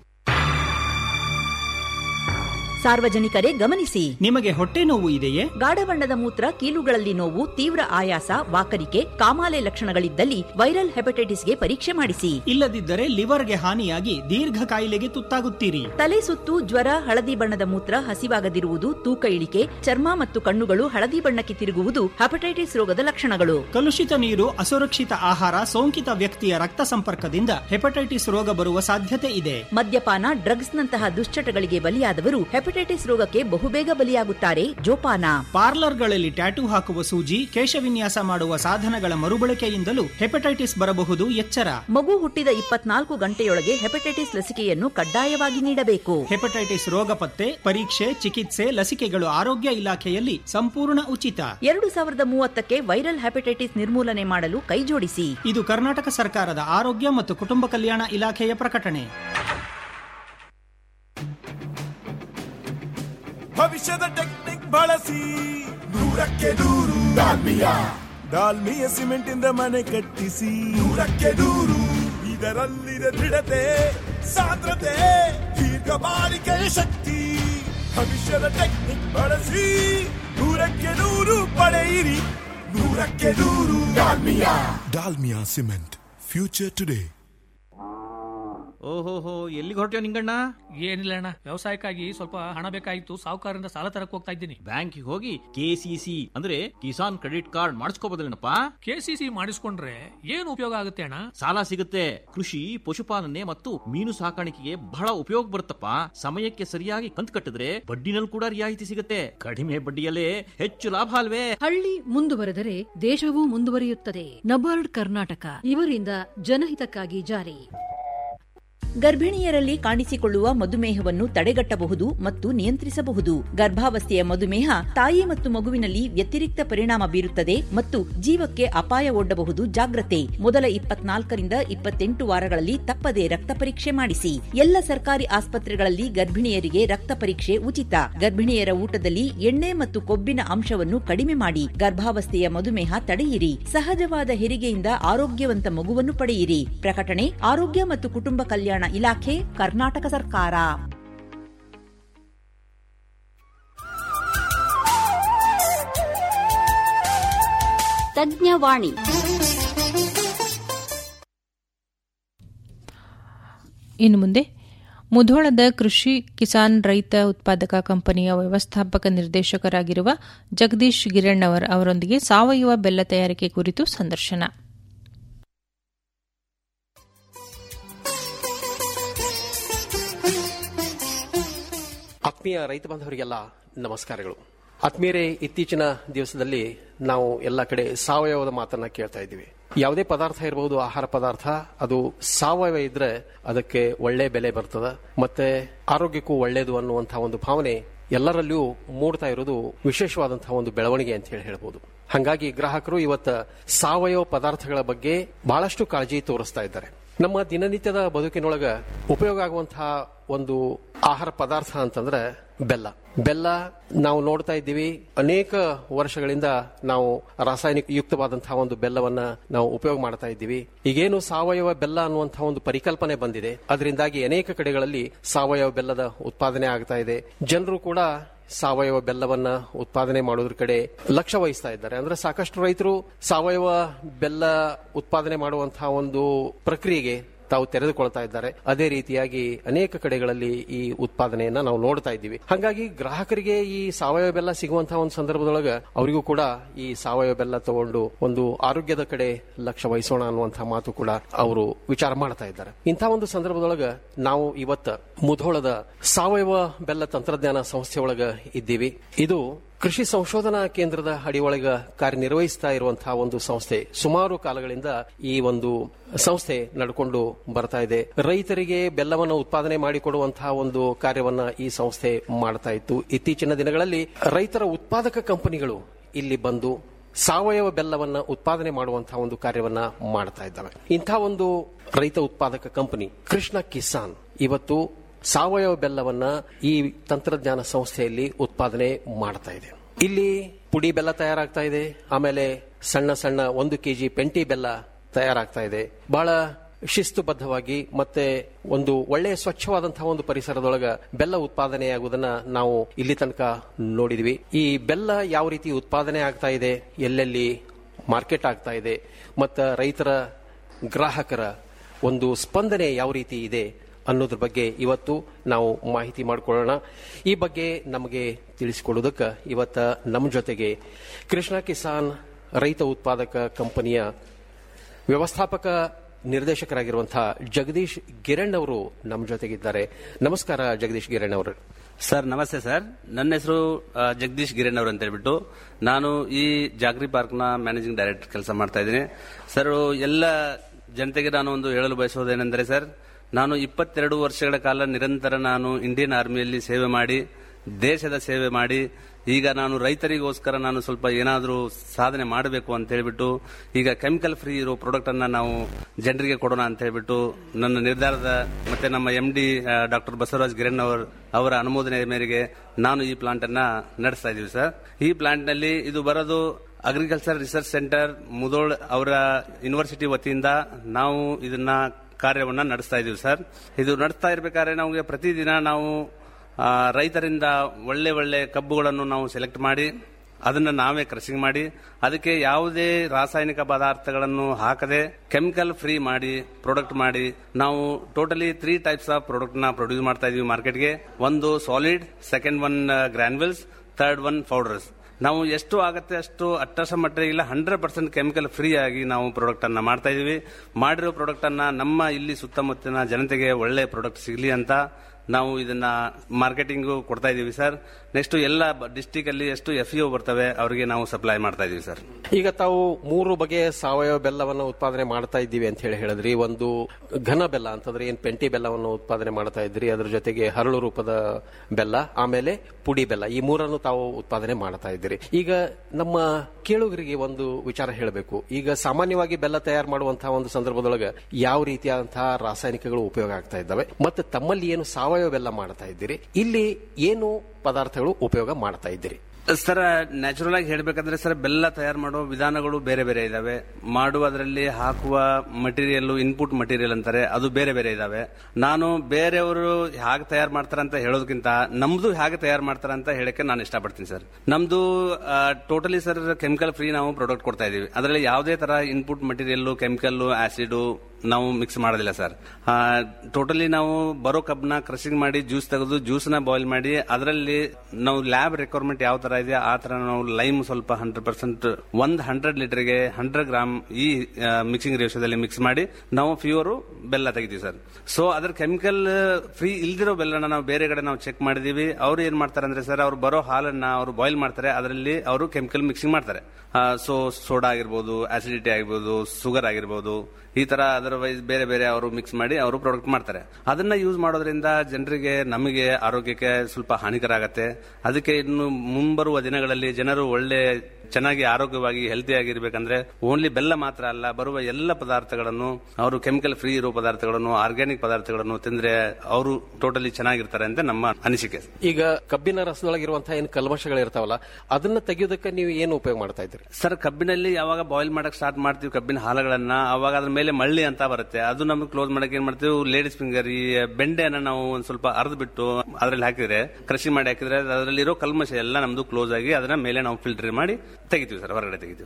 ಸಾರ್ವಜನಿಕರೇ ಗಮನಿಸಿ ನಿಮಗೆ ಹೊಟ್ಟೆ ನೋವು ಇದೆಯೇ ಗಾಢ ಬಣ್ಣದ ಮೂತ್ರ ಕೀಲುಗಳಲ್ಲಿ ನೋವು ತೀವ್ರ ಆಯಾಸ ವಾಕರಿಕೆ ಕಾಮಾಲೆ ಲಕ್ಷಣಗಳಿದ್ದಲ್ಲಿ ವೈರಲ್ ಹೆಪಟೈಟಿಸ್ಗೆ ಪರೀಕ್ಷೆ ಮಾಡಿಸಿ ಇಲ್ಲದಿದ್ದರೆ ಲಿವರ್ಗೆ ಹಾನಿಯಾಗಿ ದೀರ್ಘ ಕಾಯಿಲೆಗೆ ತುತ್ತಾಗುತ್ತೀರಿ ತಲೆ ಸುತ್ತು ಜ್ವರ ಹಳದಿ ಬಣ್ಣದ ಮೂತ್ರ ಹಸಿವಾಗದಿರುವುದು ತೂಕ ಇಳಿಕೆ ಚರ್ಮ ಮತ್ತು ಕಣ್ಣುಗಳು ಹಳದಿ ಬಣ್ಣಕ್ಕೆ ತಿರುಗುವುದು ಹೆಪಟೈಟಿಸ್ ರೋಗದ ಲಕ್ಷಣಗಳು ಕಲುಷಿತ ನೀರು ಅಸುರಕ್ಷಿತ ಆಹಾರ ಸೋಂಕಿತ ವ್ಯಕ್ತಿಯ ರಕ್ತ ಸಂಪರ್ಕದಿಂದ ಹೆಪಟೈಟಿಸ್ ರೋಗ ಬರುವ ಸಾಧ್ಯತೆ ಇದೆ ಮದ್ಯಪಾನ ಡ್ರಗ್ಸ್ ನಂತಹ ದುಶ್ಚಟಗಳಿಗೆ ಬಲಿಯಾದವರು ಹೆಪಟೈಟಿಸ್ ರೋಗಕ್ಕೆ ಬಹುಬೇಗ ಬಲಿಯಾಗುತ್ತಾರೆ ಜೋಪಾನ ಪಾರ್ಲರ್ಗಳಲ್ಲಿ ಟ್ಯಾಟೂ ಹಾಕುವ ಸೂಜಿ ಕೇಶವಿನ್ಯಾಸ ಮಾಡುವ ಸಾಧನಗಳ ಮರುಬಳಕೆಯಿಂದಲೂ ಹೆಪಟೈಟಿಸ್ ಬರಬಹುದು ಎಚ್ಚರ ಮಗು ಹುಟ್ಟಿದ ಇಪ್ಪತ್ನಾಲ್ಕು ಗಂಟೆಯೊಳಗೆ ಹೆಪಟೈಟಿಸ್ ಲಸಿಕೆಯನ್ನು ಕಡ್ಡಾಯವಾಗಿ ನೀಡಬೇಕು ಹೆಪಟೈಟಿಸ್ ರೋಗ ಪತ್ತೆ ಪರೀಕ್ಷೆ ಚಿಕಿತ್ಸೆ ಲಸಿಕೆಗಳು ಆರೋಗ್ಯ ಇಲಾಖೆಯಲ್ಲಿ ಸಂಪೂರ್ಣ ಉಚಿತ ಎರಡು ಸಾವಿರದ ಮೂವತ್ತಕ್ಕೆ ವೈರಲ್ ಹೆಪಟೈಟಿಸ್ ನಿರ್ಮೂಲನೆ ಮಾಡಲು ಕೈಜೋಡಿಸಿ ಇದು ಕರ್ನಾಟಕ ಸರ್ಕಾರದ ಆರೋಗ್ಯ ಮತ್ತು ಕುಟುಂಬ ಕಲ್ಯಾಣ ಇಲಾಖೆಯ ಪ್ರಕಟಣೆ ಭವಿಷ್ಯದ ಟೆಕ್ನಿಕ್ ಬಳಸಿ ನೂರಕ್ಕೆ ನೂರು ಡಾಲ್ಮಿಯಾ ಡಾಲ್ಮಿಯ ಸಿಮೆಂಟ್ ಇಂದ ಮನೆ ಕಟ್ಟಿಸಿ ನೂರಕ್ಕೆ ನೂರು ಇದರಲ್ಲಿದೆ ದೃಢತೆ ಸಾಂದ್ರತೆ ದೀರ್ಘ ಬಾಳಿಕೆಯ ಶಕ್ತಿ ಭವಿಷ್ಯದ ಟೆಕ್ನಿಕ್ ಬಳಸಿ ನೂರಕ್ಕೆ ನೂರು ಪಡೆಯಿರಿ ನೂರಕ್ಕೆ ನೂರು Dalmia Dalmia cement future today ಓಹೋಹೋ ಎಲ್ಲಿಗೆ ಹೊರಟ್ಯೋ ನಿಂಗಣ್ಣ ಏನಿಲ್ಲ ಅಣ್ಣ ವ್ಯವಸಾಯಕ್ಕಾಗಿ ಸ್ವಲ್ಪ ಹಣ ಬೇಕಾಗಿತ್ತು ಸಾಹುಕಾರರಿಂದ ಸಾಲ ತರಕ್ ಹೋಗ್ತಾ ಇದ್ದೀನಿ ಬ್ಯಾಂಕಿಗೆ ಹೋಗಿ ಕೆಸಿಸಿ ಅಂದ್ರೆ ಕಿಸಾನ್ ಕ್ರೆಡಿಟ್ ಕಾರ್ಡ್ ಮಾಡಿಸ್ಕೋಬೋದಲ್ಲೇನಪ್ಪ ಕೆಸಿಸಿ ಮಾಡಿಸ್ಕೊಂಡ್ರೆ ಏನು ಉಪಯೋಗ ಆಗುತ್ತೆ ಅಣ್ಣ ಸಾಲ ಸಿಗುತ್ತೆ ಕೃಷಿ ಪಶುಪಾಲನೆ ಮತ್ತು ಮೀನು ಸಾಕಾಣಿಕೆಗೆ ಬಹಳ ಉಪಯೋಗ ಬರುತ್ತಪ್ಪ ಸಮಯಕ್ಕೆ ಸರಿಯಾಗಿ ಕಂತು ಕಟ್ಟಿದ್ರೆ ಬಡ್ಡಿನಲ್ಲಿ ಕೂಡ ರಿಯಾಯಿತಿ ಸಿಗುತ್ತೆ ಕಡಿಮೆ ಬಡ್ಡಿಯಲ್ಲೇ ಹೆಚ್ಚು ಲಾಭ ಅಲ್ವೇ ಹಳ್ಳಿ ಮುಂದುವರೆದರೆ ದೇಶವೂ ಮುಂದುವರಿಯುತ್ತದೆ ನಬಾರ್ಡ್ ಕರ್ನಾಟಕ ಇವರಿಂದ ಜನಹಿತಕ್ಕಾಗಿ ಜಾರಿ ಗರ್ಭಿಣಿಯರಲ್ಲಿ ಕಾಣಿಸಿಕೊಳ್ಳುವ ಮಧುಮೇಹವನ್ನು ತಡೆಗಟ್ಟಬಹುದು ಮತ್ತು ನಿಯಂತ್ರಿಸಬಹುದು ಗರ್ಭಾವಸ್ಥೆಯ ಮಧುಮೇಹ ತಾಯಿ ಮತ್ತು ಮಗುವಿನಲ್ಲಿ ವ್ಯತಿರಿಕ್ತ ಪರಿಣಾಮ ಬೀರುತ್ತದೆ ಮತ್ತು ಜೀವಕ್ಕೆ ಅಪಾಯ ಒಡ್ಡಬಹುದು ಜಾಗ್ರತೆ ಮೊದಲ ಇಪ್ಪತ್ನಾಲ್ಕರಿಂದ ಇಪ್ಪತ್ತೆಂಟು ವಾರಗಳಲ್ಲಿ ತಪ್ಪದೆ ರಕ್ತ ಪರೀಕ್ಷೆ ಮಾಡಿಸಿ ಎಲ್ಲ ಸರ್ಕಾರಿ ಆಸ್ಪತ್ರೆಗಳಲ್ಲಿ ಗರ್ಭಿಣಿಯರಿಗೆ ರಕ್ತ ಪರೀಕ್ಷೆ ಉಚಿತ ಗರ್ಭಿಣಿಯರ ಊಟದಲ್ಲಿ ಎಣ್ಣೆ ಮತ್ತು ಕೊಬ್ಬಿನ ಅಂಶವನ್ನು ಕಡಿಮೆ ಮಾಡಿ ಗರ್ಭಾವಸ್ಥೆಯ ಮಧುಮೇಹ ತಡೆಯಿರಿ ಸಹಜವಾದ ಹೆರಿಗೆಯಿಂದ ಆರೋಗ್ಯವಂತ ಮಗುವನ್ನು ಪಡೆಯಿರಿ ಪ್ರಕಟಣೆ ಆರೋಗ್ಯ ಮತ್ತು ಕುಟುಂಬ ಕಲ್ಯಾಣ ಇಲಾಖೆ ಕರ್ನಾಟಕ ಸರ್ಕಾರ ತಜ್ಞವಾಣಿ ಇನ್ನು ಮುಂದೆ ಮುಧೋಳದ ಕೃಷಿ ಕಿಸಾನ್ ರೈತ ಉತ್ಪಾದಕ ಕಂಪನಿಯ ವ್ಯವಸ್ಥಾಪಕ ನಿರ್ದೇಶಕರಾಗಿರುವ ಜಗದೀಶ್ ಗಿರಣವರ್ ಅವರೊಂದಿಗೆ ಸಾವಯವ ಬೆಲ್ಲ ತಯಾರಿಕೆ ಕುರಿತು ಸಂದರ್ಶನ ಆತ್ಮೀಯ ರೈತ ಬಾಂಧವರಿಗೆಲ್ಲ ನಮಸ್ಕಾರಗಳು ಆತ್ಮೀಯರೇ ಇತ್ತೀಚಿನ ದಿವಸದಲ್ಲಿ ನಾವು ಎಲ್ಲ ಕಡೆ ಸಾವಯವದ ಮಾತನ್ನ ಕೇಳ್ತಾ ಇದ್ದೀವಿ ಯಾವುದೇ ಪದಾರ್ಥ ಇರಬಹುದು ಆಹಾರ ಪದಾರ್ಥ ಅದು ಸಾವಯವ ಇದ್ರೆ ಅದಕ್ಕೆ ಒಳ್ಳೆ ಬೆಲೆ ಬರ್ತದ ಮತ್ತೆ ಆರೋಗ್ಯಕ್ಕೂ ಒಳ್ಳೆಯದು ಅನ್ನುವಂತಹ ಒಂದು ಭಾವನೆ ಎಲ್ಲರಲ್ಲಿಯೂ ಮೂಡ್ತಾ ಇರೋದು ವಿಶೇಷವಾದಂತಹ ಒಂದು ಬೆಳವಣಿಗೆ ಅಂತ ಹೇಳಿ ಹೇಳ್ಬೋದು ಹಾಗಾಗಿ ಗ್ರಾಹಕರು ಇವತ್ತ ಸಾವಯವ ಪದಾರ್ಥಗಳ ಬಗ್ಗೆ ಬಹಳಷ್ಟು ಕಾಳಜಿ ತೋರಿಸ್ತಾ ಇದ್ದಾರೆ ನಮ್ಮ ದಿನನಿತ್ಯದ ಬದುಕಿನೊಳಗ ಉಪಯೋಗ ಆಗುವಂತಹ ಒಂದು ಆಹಾರ ಪದಾರ್ಥ ಅಂತಂದ್ರೆ ಬೆಲ್ಲ ಬೆಲ್ಲ ನಾವು ನೋಡ್ತಾ ಇದ್ದೀವಿ ಅನೇಕ ವರ್ಷಗಳಿಂದ ನಾವು ರಾಸಾಯನಿಕ ಯುಕ್ತವಾದಂತಹ ಒಂದು ಬೆಲ್ಲವನ್ನ ನಾವು ಉಪಯೋಗ ಮಾಡ್ತಾ ಇದ್ದೀವಿ ಈಗೇನು ಸಾವಯವ ಬೆಲ್ಲ ಅನ್ನುವಂತಹ ಒಂದು ಪರಿಕಲ್ಪನೆ ಬಂದಿದೆ ಅದರಿಂದಾಗಿ ಅನೇಕ ಕಡೆಗಳಲ್ಲಿ ಸಾವಯವ ಬೆಲ್ಲದ ಉತ್ಪಾದನೆ ಆಗ್ತಾ ಇದೆ ಜನರು ಕೂಡ ಸಾವಯವ ಬೆಲ್ಲವನ್ನ ಉತ್ಪಾದನೆ ಮಾಡೋದ್ರ ಕಡೆ ಲಕ್ಷ್ಯ ವಹಿಸ್ತಾ ಇದ್ದಾರೆ ಅಂದ್ರೆ ಸಾಕಷ್ಟು ರೈತರು ಸಾವಯವ ಬೆಲ್ಲ ಉತ್ಪಾದನೆ ಮಾಡುವಂತಹ ಒಂದು ಪ್ರಕ್ರಿಯೆಗೆ ತಾವು ತೆರೆದುಕೊಳ್ತಾ ಇದ್ದಾರೆ ಅದೇ ರೀತಿಯಾಗಿ ಅನೇಕ ಕಡೆಗಳಲ್ಲಿ ಈ ಉತ್ಪಾದನೆಯನ್ನ ನಾವು ನೋಡ್ತಾ ಇದ್ದೀವಿ ಹಾಗಾಗಿ ಗ್ರಾಹಕರಿಗೆ ಈ ಸಾವಯವ ಬೆಲ್ಲ ಸಿಗುವಂತಹ ಒಂದು ಸಂದರ್ಭದೊಳಗ ಅವರಿಗೂ ಕೂಡ ಈ ಸಾವಯವ ಬೆಲ್ಲ ತಗೊಂಡು ಒಂದು ಆರೋಗ್ಯದ ಕಡೆ ಲಕ್ಷ್ಯ ವಹಿಸೋಣ ಅನ್ನುವಂತಹ ಮಾತು ಕೂಡ ಅವರು ವಿಚಾರ ಮಾಡ್ತಾ ಇದ್ದಾರೆ ಇಂತಹ ಒಂದು ಸಂದರ್ಭದೊಳಗ ನಾವು ಇವತ್ತ ಮುಧೋಳದ ಸಾವಯವ ಬೆಲ್ಲ ತಂತ್ರಜ್ಞಾನ ಸಂಸ್ಥೆಯೊಳಗ ಇದ್ದೀವಿ ಇದು ಕೃಷಿ ಸಂಶೋಧನಾ ಕೇಂದ್ರದ ಅಡಿಯೊಳಗ ಕಾರ್ಯನಿರ್ವಹಿಸ್ತಾ ಇರುವಂತಹ ಒಂದು ಸಂಸ್ಥೆ ಸುಮಾರು ಕಾಲಗಳಿಂದ ಈ ಒಂದು ಸಂಸ್ಥೆ ನಡ್ಕೊಂಡು ಬರ್ತಾ ಇದೆ ರೈತರಿಗೆ ಬೆಲ್ಲವನ್ನು ಉತ್ಪಾದನೆ ಮಾಡಿಕೊಡುವಂತಹ ಒಂದು ಕಾರ್ಯವನ್ನ ಈ ಸಂಸ್ಥೆ ಮಾಡ್ತಾ ಇತ್ತು ಇತ್ತೀಚಿನ ದಿನಗಳಲ್ಲಿ ರೈತರ ಉತ್ಪಾದಕ ಕಂಪನಿಗಳು ಇಲ್ಲಿ ಬಂದು ಸಾವಯವ ಬೆಲ್ಲವನ್ನ ಉತ್ಪಾದನೆ ಮಾಡುವಂತಹ ಒಂದು ಕಾರ್ಯವನ್ನ ಮಾಡ್ತಾ ಇದ್ದಾವೆ ಇಂಥ ಒಂದು ರೈತ ಉತ್ಪಾದಕ ಕಂಪನಿ ಕೃಷ್ಣ ಕಿಸಾನ್ ಇವತ್ತು ಸಾವಯವ ಬೆಲ್ಲವನ್ನ ಈ ತಂತ್ರಜ್ಞಾನ ಸಂಸ್ಥೆಯಲ್ಲಿ ಉತ್ಪಾದನೆ ಮಾಡ್ತಾ ಇದೆ ಇಲ್ಲಿ ಪುಡಿ ಬೆಲ್ಲ ತಯಾರಾಗ್ತಾ ಇದೆ ಆಮೇಲೆ ಸಣ್ಣ ಸಣ್ಣ ಒಂದು ಕೆಜಿ ಪೆಂಟಿ ಬೆಲ್ಲ ತಯಾರಾಗ್ತಾ ಇದೆ ಬಹಳ ಶಿಸ್ತುಬದ್ಧವಾಗಿ ಮತ್ತೆ ಒಂದು ಒಳ್ಳೆಯ ಸ್ವಚ್ಛವಾದಂತಹ ಒಂದು ಪರಿಸರದೊಳಗ ಬೆಲ್ಲ ಉತ್ಪಾದನೆಯಾಗುವುದನ್ನ ನಾವು ಇಲ್ಲಿ ತನಕ ನೋಡಿದ್ವಿ ಈ ಬೆಲ್ಲ ಯಾವ ರೀತಿ ಉತ್ಪಾದನೆ ಆಗ್ತಾ ಇದೆ ಎಲ್ಲೆಲ್ಲಿ ಮಾರ್ಕೆಟ್ ಆಗ್ತಾ ಇದೆ ಮತ್ತ ರೈತರ ಗ್ರಾಹಕರ ಒಂದು ಸ್ಪಂದನೆ ಯಾವ ರೀತಿ ಇದೆ ಅನ್ನೋದ್ರ ಬಗ್ಗೆ ಇವತ್ತು ನಾವು ಮಾಹಿತಿ ಮಾಡಿಕೊಳ್ಳೋಣ ಈ ಬಗ್ಗೆ ನಮಗೆ ತಿಳಿಸಿಕೊಡೋದಕ್ಕೆ ಇವತ್ತ ನಮ್ಮ ಜೊತೆಗೆ ಕೃಷ್ಣ ಕಿಸಾನ್ ರೈತ ಉತ್ಪಾದಕ ಕಂಪನಿಯ ವ್ಯವಸ್ಥಾಪಕ ನಿರ್ದೇಶಕರಾಗಿರುವಂತಹ ಜಗದೀಶ್ ಗಿರಣ್ ಅವರು ನಮ್ಮ ಜೊತೆಗಿದ್ದಾರೆ ನಮಸ್ಕಾರ ಜಗದೀಶ್ ಗಿರಣ್ ಅವರು ಸರ್ ನಮಸ್ತೆ ಸರ್ ನನ್ನ ಹೆಸರು ಆ, ಜಗದೀಶ್ ಗಿರಣ್ ಅವರು ಅಂತ ಹೇಳ್ಬಿಟ್ಟು ನಾನು ಈ ಜಾಗ್ರಿ ಪಾರ್ಕ್ನ ಮ್ಯಾನೇಜಿಂಗ್ ಡೈರೆಕ್ಟರ್ ಕೆಲಸ ಮಾಡ್ತಾ ಇದ್ದೀನಿ ಸರ್ ಎಲ್ಲ ಜನತೆಗೆ ನಾನು ಒಂದು ಹೇಳಲು ಬಯಸೋದೇನೆಂದರೆ ಸರ್ ನಾನು ಇಪ್ಪತ್ತೆರಡು ವರ್ಷಗಳ ಕಾಲ ನಿರಂತರ ನಾನು ಇಂಡಿಯನ್ ಆರ್ಮಿಯಲ್ಲಿ ಸೇವೆ ಮಾಡಿ ದೇಶದ ಸೇವೆ ಮಾಡಿ ಈಗ ನಾನು ರೈತರಿಗೋಸ್ಕರ ನಾನು ಸ್ವಲ್ಪ ಏನಾದರೂ ಸಾಧನೆ ಮಾಡಬೇಕು ಅಂತ ಹೇಳ್ಬಿಟ್ಟು ಈಗ ಕೆಮಿಕಲ್ ಫ್ರೀ ಇರೋ ಪ್ರಾಡಕ್ಟ್ ಅನ್ನ ನಾವು ಜನರಿಗೆ ಕೊಡೋಣ ಅಂತ ಹೇಳ್ಬಿಟ್ಟು ನನ್ನ ನಿರ್ಧಾರದ ಮತ್ತೆ ನಮ್ಮ M D doctor Basavaraj Giran ಅವರ್ ಅವರ ಅನುಮೋದನೆ ಮೇರೆಗೆ ನಾನು ಈ ಪ್ಲಾಂಟ್ ಅನ್ನ ನಡೆಸ್ತಾ ಇದ್ದೀವಿ ಸರ್ ಈ ಪ್ಲಾಂಟ್ ನಲ್ಲಿ ಇದು ಬರೋದು ಅಗ್ರಿಕಲ್ಚರ್ ರಿಸರ್ಚ್ ಸೆಂಟರ್ ಮುದೋಳ್ ಅವರ ಯೂನಿವರ್ಸಿಟಿ ವತಿಯಿಂದ ನಾವು ಇದನ್ನ ಕಾರ್ಯವನ್ನ ನಡೆಸ್ತಾ ಇದೀವಿ ಸರ್ ಇದು ನಡೆಸ್ತಾ ಇರಬೇಕಾದ್ರೆ ನಮಗೆ ಪ್ರತಿದಿನ ನಾವು ಆ, ರೈತರಿಂದ ಒಳ್ಳೆ ಒಳ್ಳೆ ಕಬ್ಬುಗಳನ್ನು ನಾವು ಸೆಲೆಕ್ಟ್ ಮಾಡಿ ಅದನ್ನ ನಾವೇ ಕ್ರಷಿಂಗ್ ಮಾಡಿ ಅದಕ್ಕೆ ಯಾವುದೇ ರಾಸಾಯನಿಕ ಪದಾರ್ಥಗಳನ್ನು ಹಾಕದೆ ಕೆಮಿಕಲ್ ಫ್ರೀ ಮಾಡಿ ಪ್ರಾಡಕ್ಟ್ ಮಾಡಿ ನಾವು totally three types of product ನ ಪ್ರೊಡ್ಯೂಸ್ ಮಾಡ್ತಾ ಇದೀವಿ ಮಾರ್ಕೆಟ್ಗೆ ಒಂದು solid second one granules third one powders ನಾವು ಎಷ್ಟು ಆಗುತ್ತೆ ಅಷ್ಟು ಅಟ್ಟಸ ಮಟ್ಟ ಇಲ್ಲ ಹಂಡ್ರೆಡ್ ಪರ್ಸೆಂಟ್ ಕೆಮಿಕಲ್ ಫ್ರೀ ಆಗಿ ನಾವು ಪ್ರಾಡಕ್ಟ್ ಅನ್ನ ಮಾಡ್ತಾ ಇದೀವಿ ಮಾಡಿರೋ ಪ್ರಾಡಕ್ಟ್ ಅನ್ನ ನಮ್ಮ ಇಲ್ಲಿ ಸುತ್ತಮುತ್ತಲಿನ ಜನತೆಗೆ ಒಳ್ಳೆ ಪ್ರಾಡಕ್ಟ್ ಸಿಗಲಿ ಅಂತ ನಾವು ಇದನ್ನ ಮಾರ್ಕೆಟಿಂಗ್ ಕೊಡ್ತಾ ಇದೀವಿ ಸರ್ ನೆಕ್ಸ್ಟ್ ಎಲ್ಲ ಡಿಸ್ಟಿಕ್ ಅಲ್ಲಿ ಎಷ್ಟು ಎಫ್ ಇಒ ಬರ್ತವೆ ಅವರಿಗೆ ನಾವು ಸಪ್ಲೈ ಮಾಡ್ತಾ ಇದೀವಿ ಸರ್ ಈಗ ತಾವು ಮೂರು ಬಗೆಯ ಸಾವಯವ ಬೆಲ್ಲವನ್ನು ಉತ್ಪಾದನೆ ಮಾಡ್ತಾ ಇದ್ದೀವಿ ಅಂತ ಹೇಳಿ ಹೇಳಿದ್ರಿ ಒಂದು ಘನ ಬೆಲ್ಲ ಅಂತಂದ್ರೆ ಏನ್ ಪೆಂಟಿ ಬೆಲ್ಲವನ್ನು ಉತ್ಪಾದನೆ ಮಾಡ್ತಾ ಇದ್ರಿ ಅದ್ರ ಜೊತೆಗೆ ಹರಳು ರೂಪದ ಬೆಲ್ಲ ಆಮೇಲೆ ಪುಡಿ ಬೆಲ್ಲ ಈ ಮೂರನ್ನು ತಾವು ಉತ್ಪಾದನೆ ಮಾಡ್ತಾ ಇದ್ದೀರಿ ಈಗ ನಮ್ಮ ಕೇಳುಗರಿಗೆ ಒಂದು ವಿಚಾರ ಹೇಳಬೇಕು ಈಗ ಸಾಮಾನ್ಯವಾಗಿ ಬೆಲ್ಲ ತಯಾರು ಮಾಡುವಂತಹ ಒಂದು ಸಂದರ್ಭದೊಳಗೆ ಯಾವ ರೀತಿಯಾದಂತಹ ರಾಸಾಯನಿಕಗಳು ಉಪಯೋಗ ಆಗ್ತಾ ಇದ್ದಾವೆ ಮತ್ತೆ ತಮ್ಮಲ್ಲಿ ಏನು ಸಾವಯವ ಬೆಲ್ಲ ಮಾಡ್ತಾ ಇದ್ದೀರಿ ಇಲ್ಲಿ ಏನು ಪದಾರ್ಥಗಳು ಉಪಯೋಗ ಮಾಡ್ತಾ ಇದ್ದೀರಿ ಸರ್ ನ್ಯಾಚುರಲ್ ಆಗಿ ಹೇಳ್ಬೇಕಂದ್ರೆ ಸರ್ ಬೆಲ್ಲ ತಯಾರು ಮಾಡೋ ವಿಧಾನಗಳು ಬೇರೆ ಬೇರೆ ಇದಾವೆ ಮಾಡುವುದರಲ್ಲಿ ಹಾಕುವ ಮಟೀರಿಯಲ್ ಇನ್ಪುಟ್ ಮಟೀರಿಯಲ್ ಅಂತಾರೆ ಅದು ಬೇರೆ ಬೇರೆ ಇದಾವೆ ನಾನು ಬೇರೆಯವರು ಹೇಗೆ ತಯಾರು ಮಾಡ್ತಾರೆ ಅಂತ ಹೇಳೋದಕ್ಕಿಂತ ನಮ್ದು ಹೇಗೆ ತಯಾರು ಮಾಡ್ತಾರೆ ಅಂತ ಹೇಳಕ್ಕೆ ನಾನು ಇಷ್ಟಪಡ್ತೀನಿ ಸರ್ ನಮ್ದು ಟೋಟಲಿ ಸರ್ ಕೆಮಿಕಲ್ ಫ್ರೀ ನಾವು ಪ್ರಾಡಕ್ಟ್ ಕೊಡ್ತಾ ಇದೀವಿ ಅದರಲ್ಲಿ ಯಾವುದೇ ತರ ಇನ್ಪುಟ್ ಮಟೀರಿಯಲ್ ಕೆಮಿಕಲ್ ಆಸಿಡ್ ನಾವು ಮಿಕ್ಸ್ ಮಾಡೋದಿಲ್ಲ ಸರ್ ಟೋಟಲಿ ನಾವು ಬರೋ ಕಬ್ನ ಕ್ರಷಿಂಗ್ ಮಾಡಿ ಜ್ಯೂಸ್ ತೆಗೆದು ಜ್ಯೂಸ್ನ ಬಾಯ್ಲ್ ಮಾಡಿ ಅದರಲ್ಲಿ ನಾವು ಲ್ಯಾಬ್ ರಿಕ್ವೈರ್ಮೆಂಟ್ ಯಾವ ತರ ಇದೆ ಆ ತರ ನಾವು ಲೈಮ್ ಸ್ವಲ್ಪ ಹಂಡ್ರೆಡ್ ಪರ್ಸೆಂಟ್ ಒಂದ್ ಹಂಡ್ರೆಡ್ ಲೀಟರ್ಗೆ ಹಂಡ್ರೆಡ್ ಗ್ರಾಮ್ ಈ ಮಿಕ್ಸಿಂಗ್ ರೇಷಿಯೋದಲ್ಲಿ ಮಿಕ್ಸ್ ಮಾಡಿ ನಾವು ಪ್ಯೂರ್ ಬೆಲ್ಲ ತೆಗಿತೀವಿ ಸರ್ ಸೊ ಅದ್ರ ಕೆಮಿಕಲ್ ಫ್ರೀ ಇಲ್ದಿರೋ ಬೆಲ್ಲನ ನಾವು ಬೇರೆ ಕಡೆ ನಾವು ಚೆಕ್ ಮಾಡಿದೀವಿ ಅವ್ರು ಏನ್ ಮಾಡ್ತಾರೆ ಅಂದ್ರೆ ಸರ್ ಅವ್ರು ಬರೋ ಹಾಲನ್ನ ಅವರು ಬಾಯ್ಲ್ ಮಾಡ್ತಾರೆ ಅದರಲ್ಲಿ ಅವರು ಕೆಮಿಕಲ್ ಮಿಕ್ಸಿಂಗ್ ಮಾಡ್ತಾರೆ ಸೊ ಸೋಡಾ ಆಗಿರ್ಬೋದು ಆಸಿಡಿಟಿ ಆಗಿರ್ಬೋದು ಶುಗರ್ ಆಗಿರ್ಬೋದು ಈ ತರ ಅದರ್ವೈಸ್ ಬೇರೆ ಬೇರೆ ಅವರು ಮಿಕ್ಸ್ ಮಾಡಿ ಅವರು ಪ್ರಾಡಕ್ಟ್ ಮಾಡ್ತಾರೆ ಅದನ್ನ ಯೂಸ್ ಮಾಡೋದ್ರಿಂದ ಜನರಿಗೆ ನಮಗೆ ಆರೋಗ್ಯಕ್ಕೆ ಸ್ವಲ್ಪ ಹಾನಿಕರ ಆಗತ್ತೆ ಅದಕ್ಕೆ ಇನ್ನು ಮುಂಬರುವ ದಿನಗಳಲ್ಲಿ ಜನರು ಒಳ್ಳೆ ಚೆನ್ನಾಗಿ ಆರೋಗ್ಯವಾಗಿ ಹೆಲ್ತಿ ಆಗಿರ್ಬೇಕಂದ್ರೆ ಓನ್ಲಿ ಬೆಲ್ಲ ಮಾತ್ರ ಅಲ್ಲ ಬರುವ ಎಲ್ಲ ಪದಾರ್ಥಗಳನ್ನು ಅವರು ಕೆಮಿಕಲ್ ಫ್ರೀ ಇರೋ ಪದಾರ್ಥಗಳನ್ನು ಆರ್ಗ್ಯಾನಿಕ್ ಪದಾರ್ಥಗಳನ್ನು ತಿಂದ್ರೆ ಅವರು ಟೋಟಲಿ ಚೆನ್ನಾಗಿರ್ತಾರೆ ಅಂತ ನಮ್ಮ ಅನಿಸಿಕೆ ಈಗ ಕಬ್ಬಿನ ರಸದೊಳಗಿರುವಂತಹ ಏನು ಕಲ್ಮಶಗಳಿರ್ತಾವಲ್ಲ ಅದನ್ನ ತೆಗೆಯೋದಕ್ಕೆ ನೀವು ಏನು ಉಪಯೋಗ ಮಾಡ್ತಾ ಇದ್ದೀರಿ ಸರ್ ಕಬ್ಬಿನಲ್ಲಿ ಯಾವಾಗ ಬಾಯ್ಲ್ ಮಾಡಕ್ ಸ್ಟಾರ್ಟ್ ಮಾಡ್ತೀವಿ ಕಬ್ಬಿನ ಹಾಲುಗಳನ್ನ ಅವಾಗ ಅದ್ರ ಮೇಲೆ ಮಳ್ಳಿ ಅಂತ ಬರುತ್ತೆ ಅದು ನಮಗೆ ಕ್ಲೋಸ್ ಮಾಡಕ್ ಏನ್ ಮಾಡ್ತೀವಿ ಲೇಡೀಸ್ ಫಿಂಗರ್ ಈ ಬೆಂಡೆಯನ್ನ ನಾವು ಒಂದ್ ಸ್ವಲ್ಪ ಅರ್ದ್ ಬಿಟ್ಟು ಅದ್ರಲ್ಲಿ ಹಾಕಿದ್ರೆ ಕೃಷಿ ಮಾಡಿ ಹಾಕಿದ್ರೆ ಅದರಲ್ಲಿರೋ ಕಲ್ಮಶ ಎಲ್ಲ ನಮ್ದು ಕ್ಲೋಸ್ ಆಗಿ ಅದನ್ನ ಮೇಲೆ ನಾವು ಫಿಲ್ಟರ್ ಮಾಡಿ ತೆಗಿತೀವಿ ಸರ್ ಹೊರಗಡೆ ತೆಗಿತೀವಿ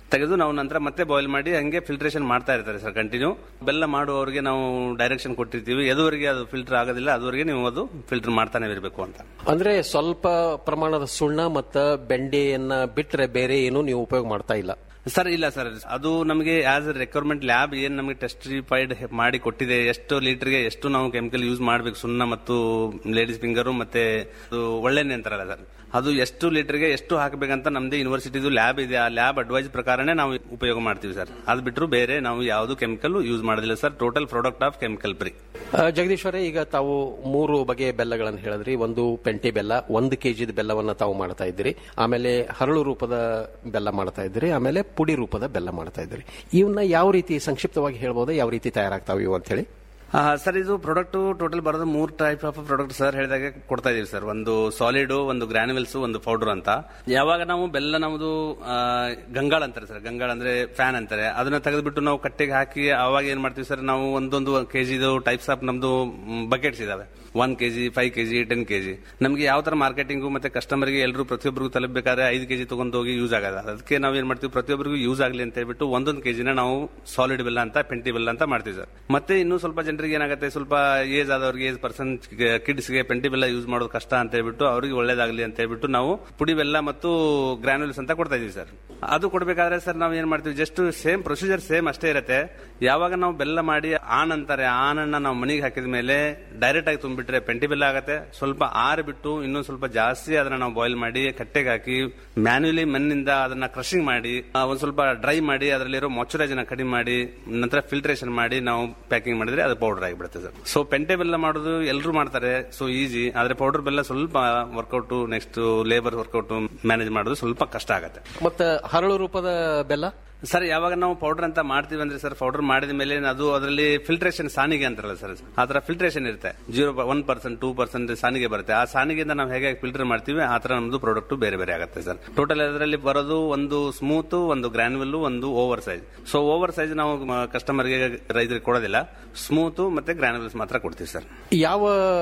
ತೆಗೆದು ನಾವು ನಂತರ ಮತ್ತೆ ಬಾಯ್ಲ್ ಮಾಡಿ ಹಂಗೆ ಫಿಲ್ಟ್ರೇಷನ್ ಮಾಡ್ತಾ ಇರ್ತಾರೆ ಸರ್ ಕಂಟಿನ್ಯೂ ಬೆಲ್ಲ ಮಾಡುವವರಿಗೆ ನಾವು ಡೈರೆಕ್ಷನ್ ಕೊಟ್ಟಿರ್ತೀವಿ ಎದುವರೆಗೆ ಅದು ಫಿಲ್ಟರ್ ಆಗೋದಿಲ್ಲ ಅದುವರೆಗೆ ನೀವು ಅದು ಫಿಲ್ಟರ್ ಮಾಡ್ತಾನೆ ಇರಬೇಕು ಅಂತ ಅಂದ್ರೆ ಸ್ವಲ್ಪ ಪ್ರಮಾಣದ ಸುಣ್ಣ ಮತ್ತ ಬೆಂಡೆಯನ್ನ ಬಿಟ್ರೆ ಬೇರೆ ಏನು ನೀವು ಉಪಯೋಗ ಮಾಡ್ತಾ ಇಲ್ಲ ಸರ್ ಇಲ್ಲ ಸರ್ ಅದು ನಮಗೆ ಆಸ್ ರಿಕ್ವೈರ್ಮೆಂಟ್ ಲ್ಯಾಬ್ ಏನ್ ನಮಗೆ ಟೆಸ್ಟಿಫೈಡ್ ಮಾಡಿ ಕೊಟ್ಟಿದೆ ಎಷ್ಟು ಲೀಟರ್ಗೆ ಎಷ್ಟು ನಾವು ಕೆಮಿಕಲ್ ಯೂಸ್ ಮಾಡಬೇಕು ಸುಣ್ಣ ಮತ್ತು ಲೇಡೀಸ್ ಫಿಂಗರು ಮತ್ತೆ ಅದು ಒಳ್ಳೆಣ್ಣೆ ಅಂತಾರಲ್ಲ ಸರ್ ಅದು ಎಷ್ಟು ಲೀಟರ್ಗೆ ಎಷ್ಟು ಹಾಕಬೇಕಂತ ನಮ್ದೇ ಯೂನಿವರ್ಸಿಟಿದು ಲ್ಯಾಬ್ ಇದೆ ಆ ಲ್ಯಾಬ್ ಅಡ್ವೈಸ್ ಪ್ರಕಾರನೇ ನಾವು ಉಪಯೋಗ ಮಾಡ್ತೀವಿ ಸರ್ ಅದು ಬಿಟ್ಟರು ಬೇರೆ ನಾವು ಯಾವುದು ಕೆಮಿಕಲ್ ಯೂಸ್ ಮಾಡೋದಿಲ್ಲ sir total product of chemical free Jagadeeshwara ಈಗ ತಾವು ಮೂರು ಬಗೆಯ ಬೆಲ್ಲಗಳನ್ನು ಹೇಳಿದ್ರಿ ಒಂದು ಪೆಂಟೆ ಬೆಲ್ಲ ಒಂದು ಕೆಜಿ ಬೆಲ್ಲವನ್ನ ತಾವು ಮಾಡ್ತಾ ಇದ್ದೀರಿ ಆಮೇಲೆ ಹರಳು ರೂಪದ ಬೆಲ್ಲ ಮಾಡ್ತಾ ಇದ್ದೀರಿ ಆಮೇಲೆ ಪುಡಿ ರೂಪದ ಬೆಲ್ಲ ಮಾಡ್ತಾ ಇದ್ದೀರಿ ಇವನ್ನ ಯಾವ ರೀತಿ ಸಂಕ್ಷಿಪ್ತವಾಗಿ ಹೇಳ್ಬೋದಾ ಯಾವ ರೀತಿ ತಯಾರಾಗ್ತಾವೆ ಇವು ಅಂತ ಹೇಳಿ ಸರ್ ಇದು ಪ್ರಾಡಕ್ಟ್ ಟೋಟಲ್ ಬರೋದು ಮೂರ್ ಟೈಪ್ ಆಫ್ ಪ್ರಾಡಕ್ಟ್ ಸರ್ ಹೇಳಿದಾಗೆ ಕೊಡ್ತಾ ಇದೀವಿ ಸರ್ ಒಂದು ಸಾಲಿಡ್ ಒಂದು ಗ್ರಾನ್ಯುವಲ್ಸ್ ಒಂದು ಪೌಡರ್ ಅಂತ ಯಾವಾಗ ನಾವು ಬೆಲ್ಲ ನಮ್ದು ಆ, ಗಂಗಾಳ ಅಂತಾರೆ ಸರ್ ಗಂಗಾಳ ಅಂದ್ರೆ ಫ್ಯಾನ್ ಅಂತಾರೆ ಅದನ್ನ ತೆಗೆದ್ಬಿಟ್ಟು ನಾವು ಕಟ್ಟೆಗೆ ಹಾಕಿ ಅವಾಗ ಏನ್ ಮಾಡ್ತೀವಿ ಸರ್ ನಾವು ಒಂದೊಂದು ಕೆಜಿದು ಟೈಪ್ಸ್ ಆಫ್ ನಮ್ದು ಬಕೆಟ್ಸ್ ಇದಾವೆ one KG five KG ten KG ನಮಗೆ ಯಾವ ತರ ಮಾರ್ಕೆಟಿಂಗು ಮತ್ತೆ ಕಸ್ಟಮರ್ಗೆ ಎಲ್ಲರೂ ಪ್ರತಿಯೊಬ್ಬರಿಗೂ ತಲುಪಬೇಕಾದ್ರೆ ಐದು ಕೆಜಿ ತಗೊಂಡು ಹೋಗಿ ಯೂಸ್ ಆಗಲ್ಲ ಅದಕ್ಕೆ ನಾವು ಏನ್ ಮಾಡ್ತೀವಿ ಪ್ರತಿಯೊಬ್ಬರಿಗೂ ಯೂಸ್ ಆಗಲಿ ಅಂತ ಹೇಳ್ಬಿಟ್ಟು ಒಂದೊಂದು ಕೆಜಿನ ನಾವು ಸಾಲಿಡ್ ಬೆಲ್ಲ ಅಂತ ಪೆಂಟಿ ಬೆಲ್ಲ ಅಂತ ಮಾಡ್ತೀವಿ ಸರ್ ಮತ್ತೆ ಇನ್ನೂ ಸ್ವಲ್ಪ ಜನರಿಗೆ ಏನಾಗುತ್ತೆ ಸ್ವಲ್ಪ ಏಜ್ ಆದವ್ರಿಗೆ ಏಜ್ ಪರ್ಸನ್ ಕಿಡ್ಸ್ಗೆ ಪೆಂಟಿ ಬೆಲ್ಲ ಯೂಸ್ ಮಾಡೋದು ಕಷ್ಟ ಅಂತ ಹೇಳ್ಬಿಟ್ಟು ಅವ್ರಿಗೆ ಒಳ್ಳೇದಾಗಲಿ ಅಂತ ಹೇಳ್ಬಿಟ್ಟು ನಾವು ಪುಡಿ ಬೆಲ್ಲ ಮತ್ತು ಗ್ರಾನ್ಯುಲ್ಸ್ ಅಂತ ಕೊಡ್ತಾ ಇದೀವಿ ಸರ್ ಅದು ಕೊಡಬೇಕಾದ್ರೆ ಸರ್ ನಾವು ಏನ್ ಮಾಡ್ತೀವಿ ಜಸ್ಟ್ ಸೇಮ್ ಪ್ರೊಸೀಜರ್ ಸೇಮ್ ಅಷ್ಟೇ ಇರುತ್ತೆ ಯಾವಾಗ ನಾವು ಬೆಲ್ಲ ಮಾಡಿ ಆನ್ ಅಂತಾರೆ ಆನನ್ನ ನಾವು ಮನೆಗೆ ಹಾಕಿದ ಮೇಲೆ ಡೈರೆಕ್ಟ್ ಆಗಿ ತುಂಬಿಟ್ರೆ ಪೆಂಟಿ ಬೆಲ್ಲ ಆಗತ್ತೆ ಸ್ವಲ್ಪ ಆರು ಬಿಟ್ಟು ಇನ್ನೂ ಸ್ವಲ್ಪ ಜಾಸ್ತಿ ಅದನ್ನ ನಾವು ಬಾಯ್ಲ್ ಮಾಡಿ ಕಟ್ಟೆಗೆ ಹಾಕಿ ಮ್ಯಾನ್ಯುಲಿ ಮಣ್ಣಿಂದ ಅದನ್ನ ಕ್ರಶಿಂಗ್ ಮಾಡಿ ಆ, ಒಂದ್ ಸ್ವಲ್ಪ ಡ್ರೈ ಮಾಡಿ ಅದರಲ್ಲಿರೋ ಮಾಯ್ಚರೈಸ್ ಕಡಿಮೆ ಮಾಡಿ ನಂತರ ಫಿಲ್ಟ್ರೇಷನ್ ಮಾಡಿ ನಾವು ಪ್ಯಾಕಿಂಗ್ ಮಾಡಿದ್ರೆ ಅದು ಪೌಡರ್ ಆಗಿಬಿಡುತ್ತೆ ಸರ್ ಸೊ ಪೆಂಟೆ ಬೆಲ್ಲ ಮಾಡೋದು ಎಲ್ಲರೂ ಮಾಡ್ತಾರೆ ಸೊ ಈಸಿ ಆದ್ರೆ ಪೌಡರ್ ಬೆಲ್ಲ ಸ್ವಲ್ಪ work out next labour work out manage ಮಾಡೋದು ಸ್ವಲ್ಪ ಕಷ್ಟ ಆಗುತ್ತೆ ಮತ್ತೆ ಹರಳು ರೂಪದ ಬೆಲ್ಲ ಸರ್ ಯಾವಾಗ ನಾವು ಪೌಡರ್ ಅಂತ ಮಾಡ್ತೀವಿ ಅಂದ್ರೆ ಸರ್ ಪೌಡರ್ ಮಾಡಿದ ಮೇಲೆ ಅದು ಅದರಲ್ಲಿ ಫಿಲ್ಟ್ರೇಷನ್ ಸಾನಿಗೆ ಅಂತಾರಲ್ಲ ಸರ್ ಆ ತರ ಫಿಲ್ಟ್ರೇಷನ್ ಇರುತ್ತೆ zero one percent two percent ಸಾನಿಗೆ ಬರುತ್ತೆ ಆ ಸಾನಿಗೆಯಿಂದ ನಾವು ಹೇಗೆ ಫಿಲ್ಟರ್ ಮಾಡ್ತೀವಿ ಆ ತರ ನಮ್ದು ಪ್ರಾಡಕ್ಟ್ ಬೇರೆ ಬೇರೆ ಆಗುತ್ತೆ ಸರ್ ಟೋಟಲ್ ಅದರಲ್ಲಿ ಬರೋದು ಒಂದು ಸ್ಮೂತ್ ಒಂದು ಗ್ರಾನ್ಯುವಲ್ ಒಂದು over size so over size ನಾವು ಕಸ್ಟಮರ್ಗೆ ರೈತರಿಗೆ ಕೊಡೋದಿಲ್ಲ ಸ್ಮೂತ್ ಮತ್ತೆ ಗ್ರಾನ್ಯುವಲ್ಸ್ ಮಾತ್ರ ಕೊಡ್ತೀವಿ ಸರ್ ಯಾವ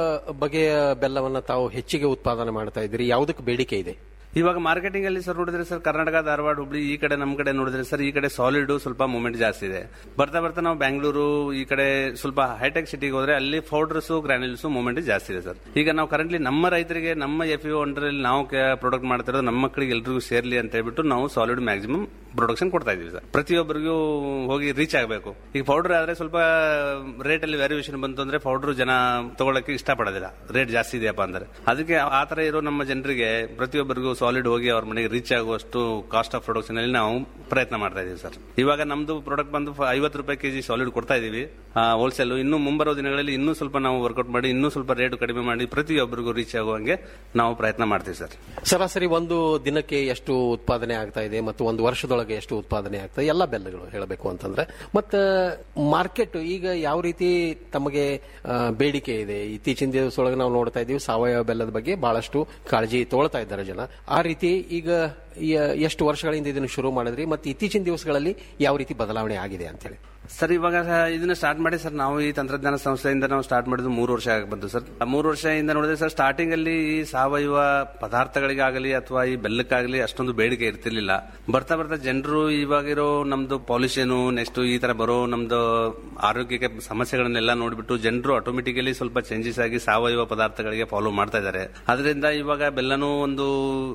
ಬಗೆಯ ಬೆಲ್ಲವನ್ನ ತಾವು ಹೆಚ್ಚಿಗೆ ಉತ್ಪಾದನೆ ಮಾಡ್ತಾ ಇದ್ದೀರಿ ಯಾವುದಕ್ಕೆ ಬೇಡಿಕೆ ಇದೆ ಇವಾಗ ಮಾರ್ಕೆಟಿಂಗ್ ಅಲ್ಲಿ ಸರ್ ನೋಡಿದ್ರೆ ಸರ್ ಕರ್ನಾಟಕ ಧಾರವಾಡ ಹುಬ್ಳಿ ಈ ಕಡೆ ನಮ್ಮ ಕಡೆ ನೋಡಿದ್ರೆ ಸರ್ ಈ ಕಡೆ ಸಾಲಿಡ್ ಸ್ವಲ್ಪ ಮೂವ್ಮೆಂಟ್ ಜಾಸ್ತಿ ಇದೆ ಬರ್ತಾ ಬರ್ತಾ ನಾವು ಬ್ಯಾಂಗ್ಳೂರು ಈ ಕಡೆ ಸ್ವಲ್ಪ ಹೈಟೆಕ್ ಸಿಟಿಗೆ ಹೋದ್ರೆ ಅಲ್ಲಿ ಪೌಡರ್ಸ್ ಗ್ರಾನ್ಯುಲ್ಸ್ ಮೂವ್ಮೆಂಟ್ ಜಾಸ್ತಿ ಇದೆ ಸರ್ ಈಗ ನಾವು ಕರೆಂಟ್ಲಿ ನಮ್ಮ ರೈತರಿಗೆ ನಮ್ಮ ಎಫ್ ಯು ಅಂಡರಲ್ಲಿ ನಾವು ಪ್ರಾಡಕ್ಟ್ ಮಾಡ್ತಿರೋದು ನಮ್ಮ ಮಕ್ಕಳಿಗೆ ಎಲ್ರಿಗೂ ಸೇರ್ಲಿ ಅಂತ ಹೇಳ್ಬಿಟ್ಟು ನಾವು ಸಾಲಿಡ್ ಮ್ಯಾಕ್ಸಿಮಮ್ ಪ್ರೊಡಕ್ಷನ್ ಕೊಡ್ತಾ ಇದೀವಿ ಸರ್ ಪ್ರತಿಯೊಬ್ಬರಿಗೂ ಹೋಗಿ ರೀಚ್ ಆಗಬೇಕು ಈಗ ಪೌಡರ್ ಆದ್ರೆ ಸ್ವಲ್ಪ ರೇಟ್ ಅಲ್ಲಿ ವ್ಯಾರಿಯೇಷನ್ ಬಂತು ಅಂದ್ರೆ ಪೌಡರ್ ಜನ ತಗೊಳಕ್ಕೆ ಇಷ್ಟಪಡೋದಿಲ್ಲ ರೇಟ್ ಜಾಸ್ತಿ ಇದೆಯಪ್ಪ ಅಂದ್ರೆ ಅದಕ್ಕೆ ಆ ತರ ಇರೋ ನಮ್ಮ ಜನರಿಗೆ ಪ್ರತಿಯೊಬ್ಬರಿಗೂ ಸಾಲಿಡ್ ಹೋಗಿ ಅವ್ರ ಮನೆಗೆ ರೀಚ್ ಆಗುವಷ್ಟು ಕಾಸ್ಟ್ ಆಫ್ ಪ್ರೊಡಕ್ಷನ್ ಅಲ್ಲಿ ನಾವು ಪ್ರಯತ್ನ ಮಾಡ್ತಾ ಇದೀವಿ ಸರ್ ಇವಾಗ ನಮ್ದು ಪ್ರಾಡಕ್ಟ್ ಬಂದು ಐವತ್ತು ರೂಪಾಯಿ ಕೆಜಿ ಸಾಲಿಡ್ ಕೊಡ್ತಾ ಇದೀವಿ ಹೋಲ್ಸೇಲ್ ಇನ್ನು ಮುಂಬರೋ ದಿನಗಳಲ್ಲಿ ಇನ್ನೂ ಸ್ವಲ್ಪ ನಾವು ವರ್ಕೌಟ್ ಮಾಡಿ ಇನ್ನೂ ಸ್ವಲ್ಪ ರೇಟ್ ಕಡಿಮೆ ಮಾಡಿ ಪ್ರತಿಯೊಬ್ಬರಿಗೂ ರೀಚ್ ಆಗುವಂಗೆ ನಾವು ಪ್ರಯತ್ನ ಮಾಡ್ತೀವಿ ಸರ್ ಸರಾಸರಿ ಒಂದು ದಿನಕ್ಕೆ ಎಷ್ಟು ಉತ್ಪಾದನೆ ಆಗ್ತಾ ಇದೆ ಮತ್ತು ಒಂದು ವರ್ಷದೊಳಗೆ ಎಷ್ಟು ಉತ್ಪಾದನೆ ಆಗ್ತಾ ಇದೆ ಎಲ್ಲ ಬೆಲ್ಲಗಳು ಹೇಳಬೇಕು ಅಂತಂದ್ರೆ ಮತ್ತೆ ಮಾರ್ಕೆಟ್ ಈಗ ಯಾವ ರೀತಿ ತಮಗೆ ಆ, ಬೇಡಿಕೆ ಇದೆ ಇತ್ತೀಚಿನ ದಿವಸದೊಳಗೆ ನಾವು ನೋಡ್ತಾ ಇದ್ದೀವಿ ಸಾವಯವ ಬೆಲ್ಲದ ಬಗ್ಗೆ ಬಹಳಷ್ಟು ಕಾಳಜಿ ತಗೊಳ್ತಾ ಇದ್ದಾರೆ ಜನ ಆ ರೀತಿ ಈಗ ಯ- ಎಷ್ಟು ವರ್ಷಗಳಿಂದ ಇದನ್ನು ಶುರು ಮಾಡಿದ್ರಿ ಮತ್ತೆ ಇತ್ತೀಚಿನ ದಿವಸಗಳಲ್ಲಿ ಯಾವ ರೀತಿ ಬದಲಾವಣೆ ಆಗಿದೆ ಅಂತ ಹೇಳಿ ಸರ್ ಇವಾಗ ಇದನ್ನ ಸ್ಟಾರ್ಟ್ ಮಾಡಿ ಸರ್ ನಾವು ಈ ತಂತ್ರಜ್ಞಾನ ಸಂಸ್ಥೆಯಿಂದ ನಾವು ಸ್ಟಾರ್ಟ್ ಮಾಡಿದ್ದು ಮೂರು ವರ್ಷ ಆಗಿ ಬಂತು ಸರ್ ಆ ಮೂರು ವರ್ಷದಿಂದ ನೋಡಿದ್ರೆ ಸರ್ ಸ್ಟಾರ್ಟಿಂಗ್ ಅಲ್ಲಿ ಈ ಸಾವಯವ ಪದಾರ್ಥಗಳಿಗಾಗಲಿ ಅಥವಾ ಈ ಬೆಲ್ಲಕ್ಕಾಗಲಿ ಅಷ್ಟೊಂದು ಬೇಡಿಕೆ ಇರ್ತಿರ್ಲಿಲ್ಲ ಬರ್ತಾ ಬರ್ತಾ ಜನರು ಇವಾಗಿರೋ ನಮ್ದು ಪಾಲ್ಯೂಷನ್ ನೆಕ್ಸ್ಟ್ ಈ ತರ ಬರೋ ನಮ್ದು ಆರೋಗ್ಯಕ್ಕೆ ಸಮಸ್ಯೆಗಳನ್ನೆಲ್ಲ ನೋಡ್ಬಿಟ್ಟು ಜನರು ಆಟೋಮೆಟಿಕಲಿ ಸ್ವಲ್ಪ ಚೇಂಜಸ್ ಆಗಿ ಸಾವಯವ ಪದಾರ್ಥಗಳಿಗೆ ಫಾಲೋ ಮಾಡ್ತಾ ಇದ್ದಾರೆ ಅದರಿಂದ ಇವಾಗ ಬೆಲ್ಲನೂ ಒಂದು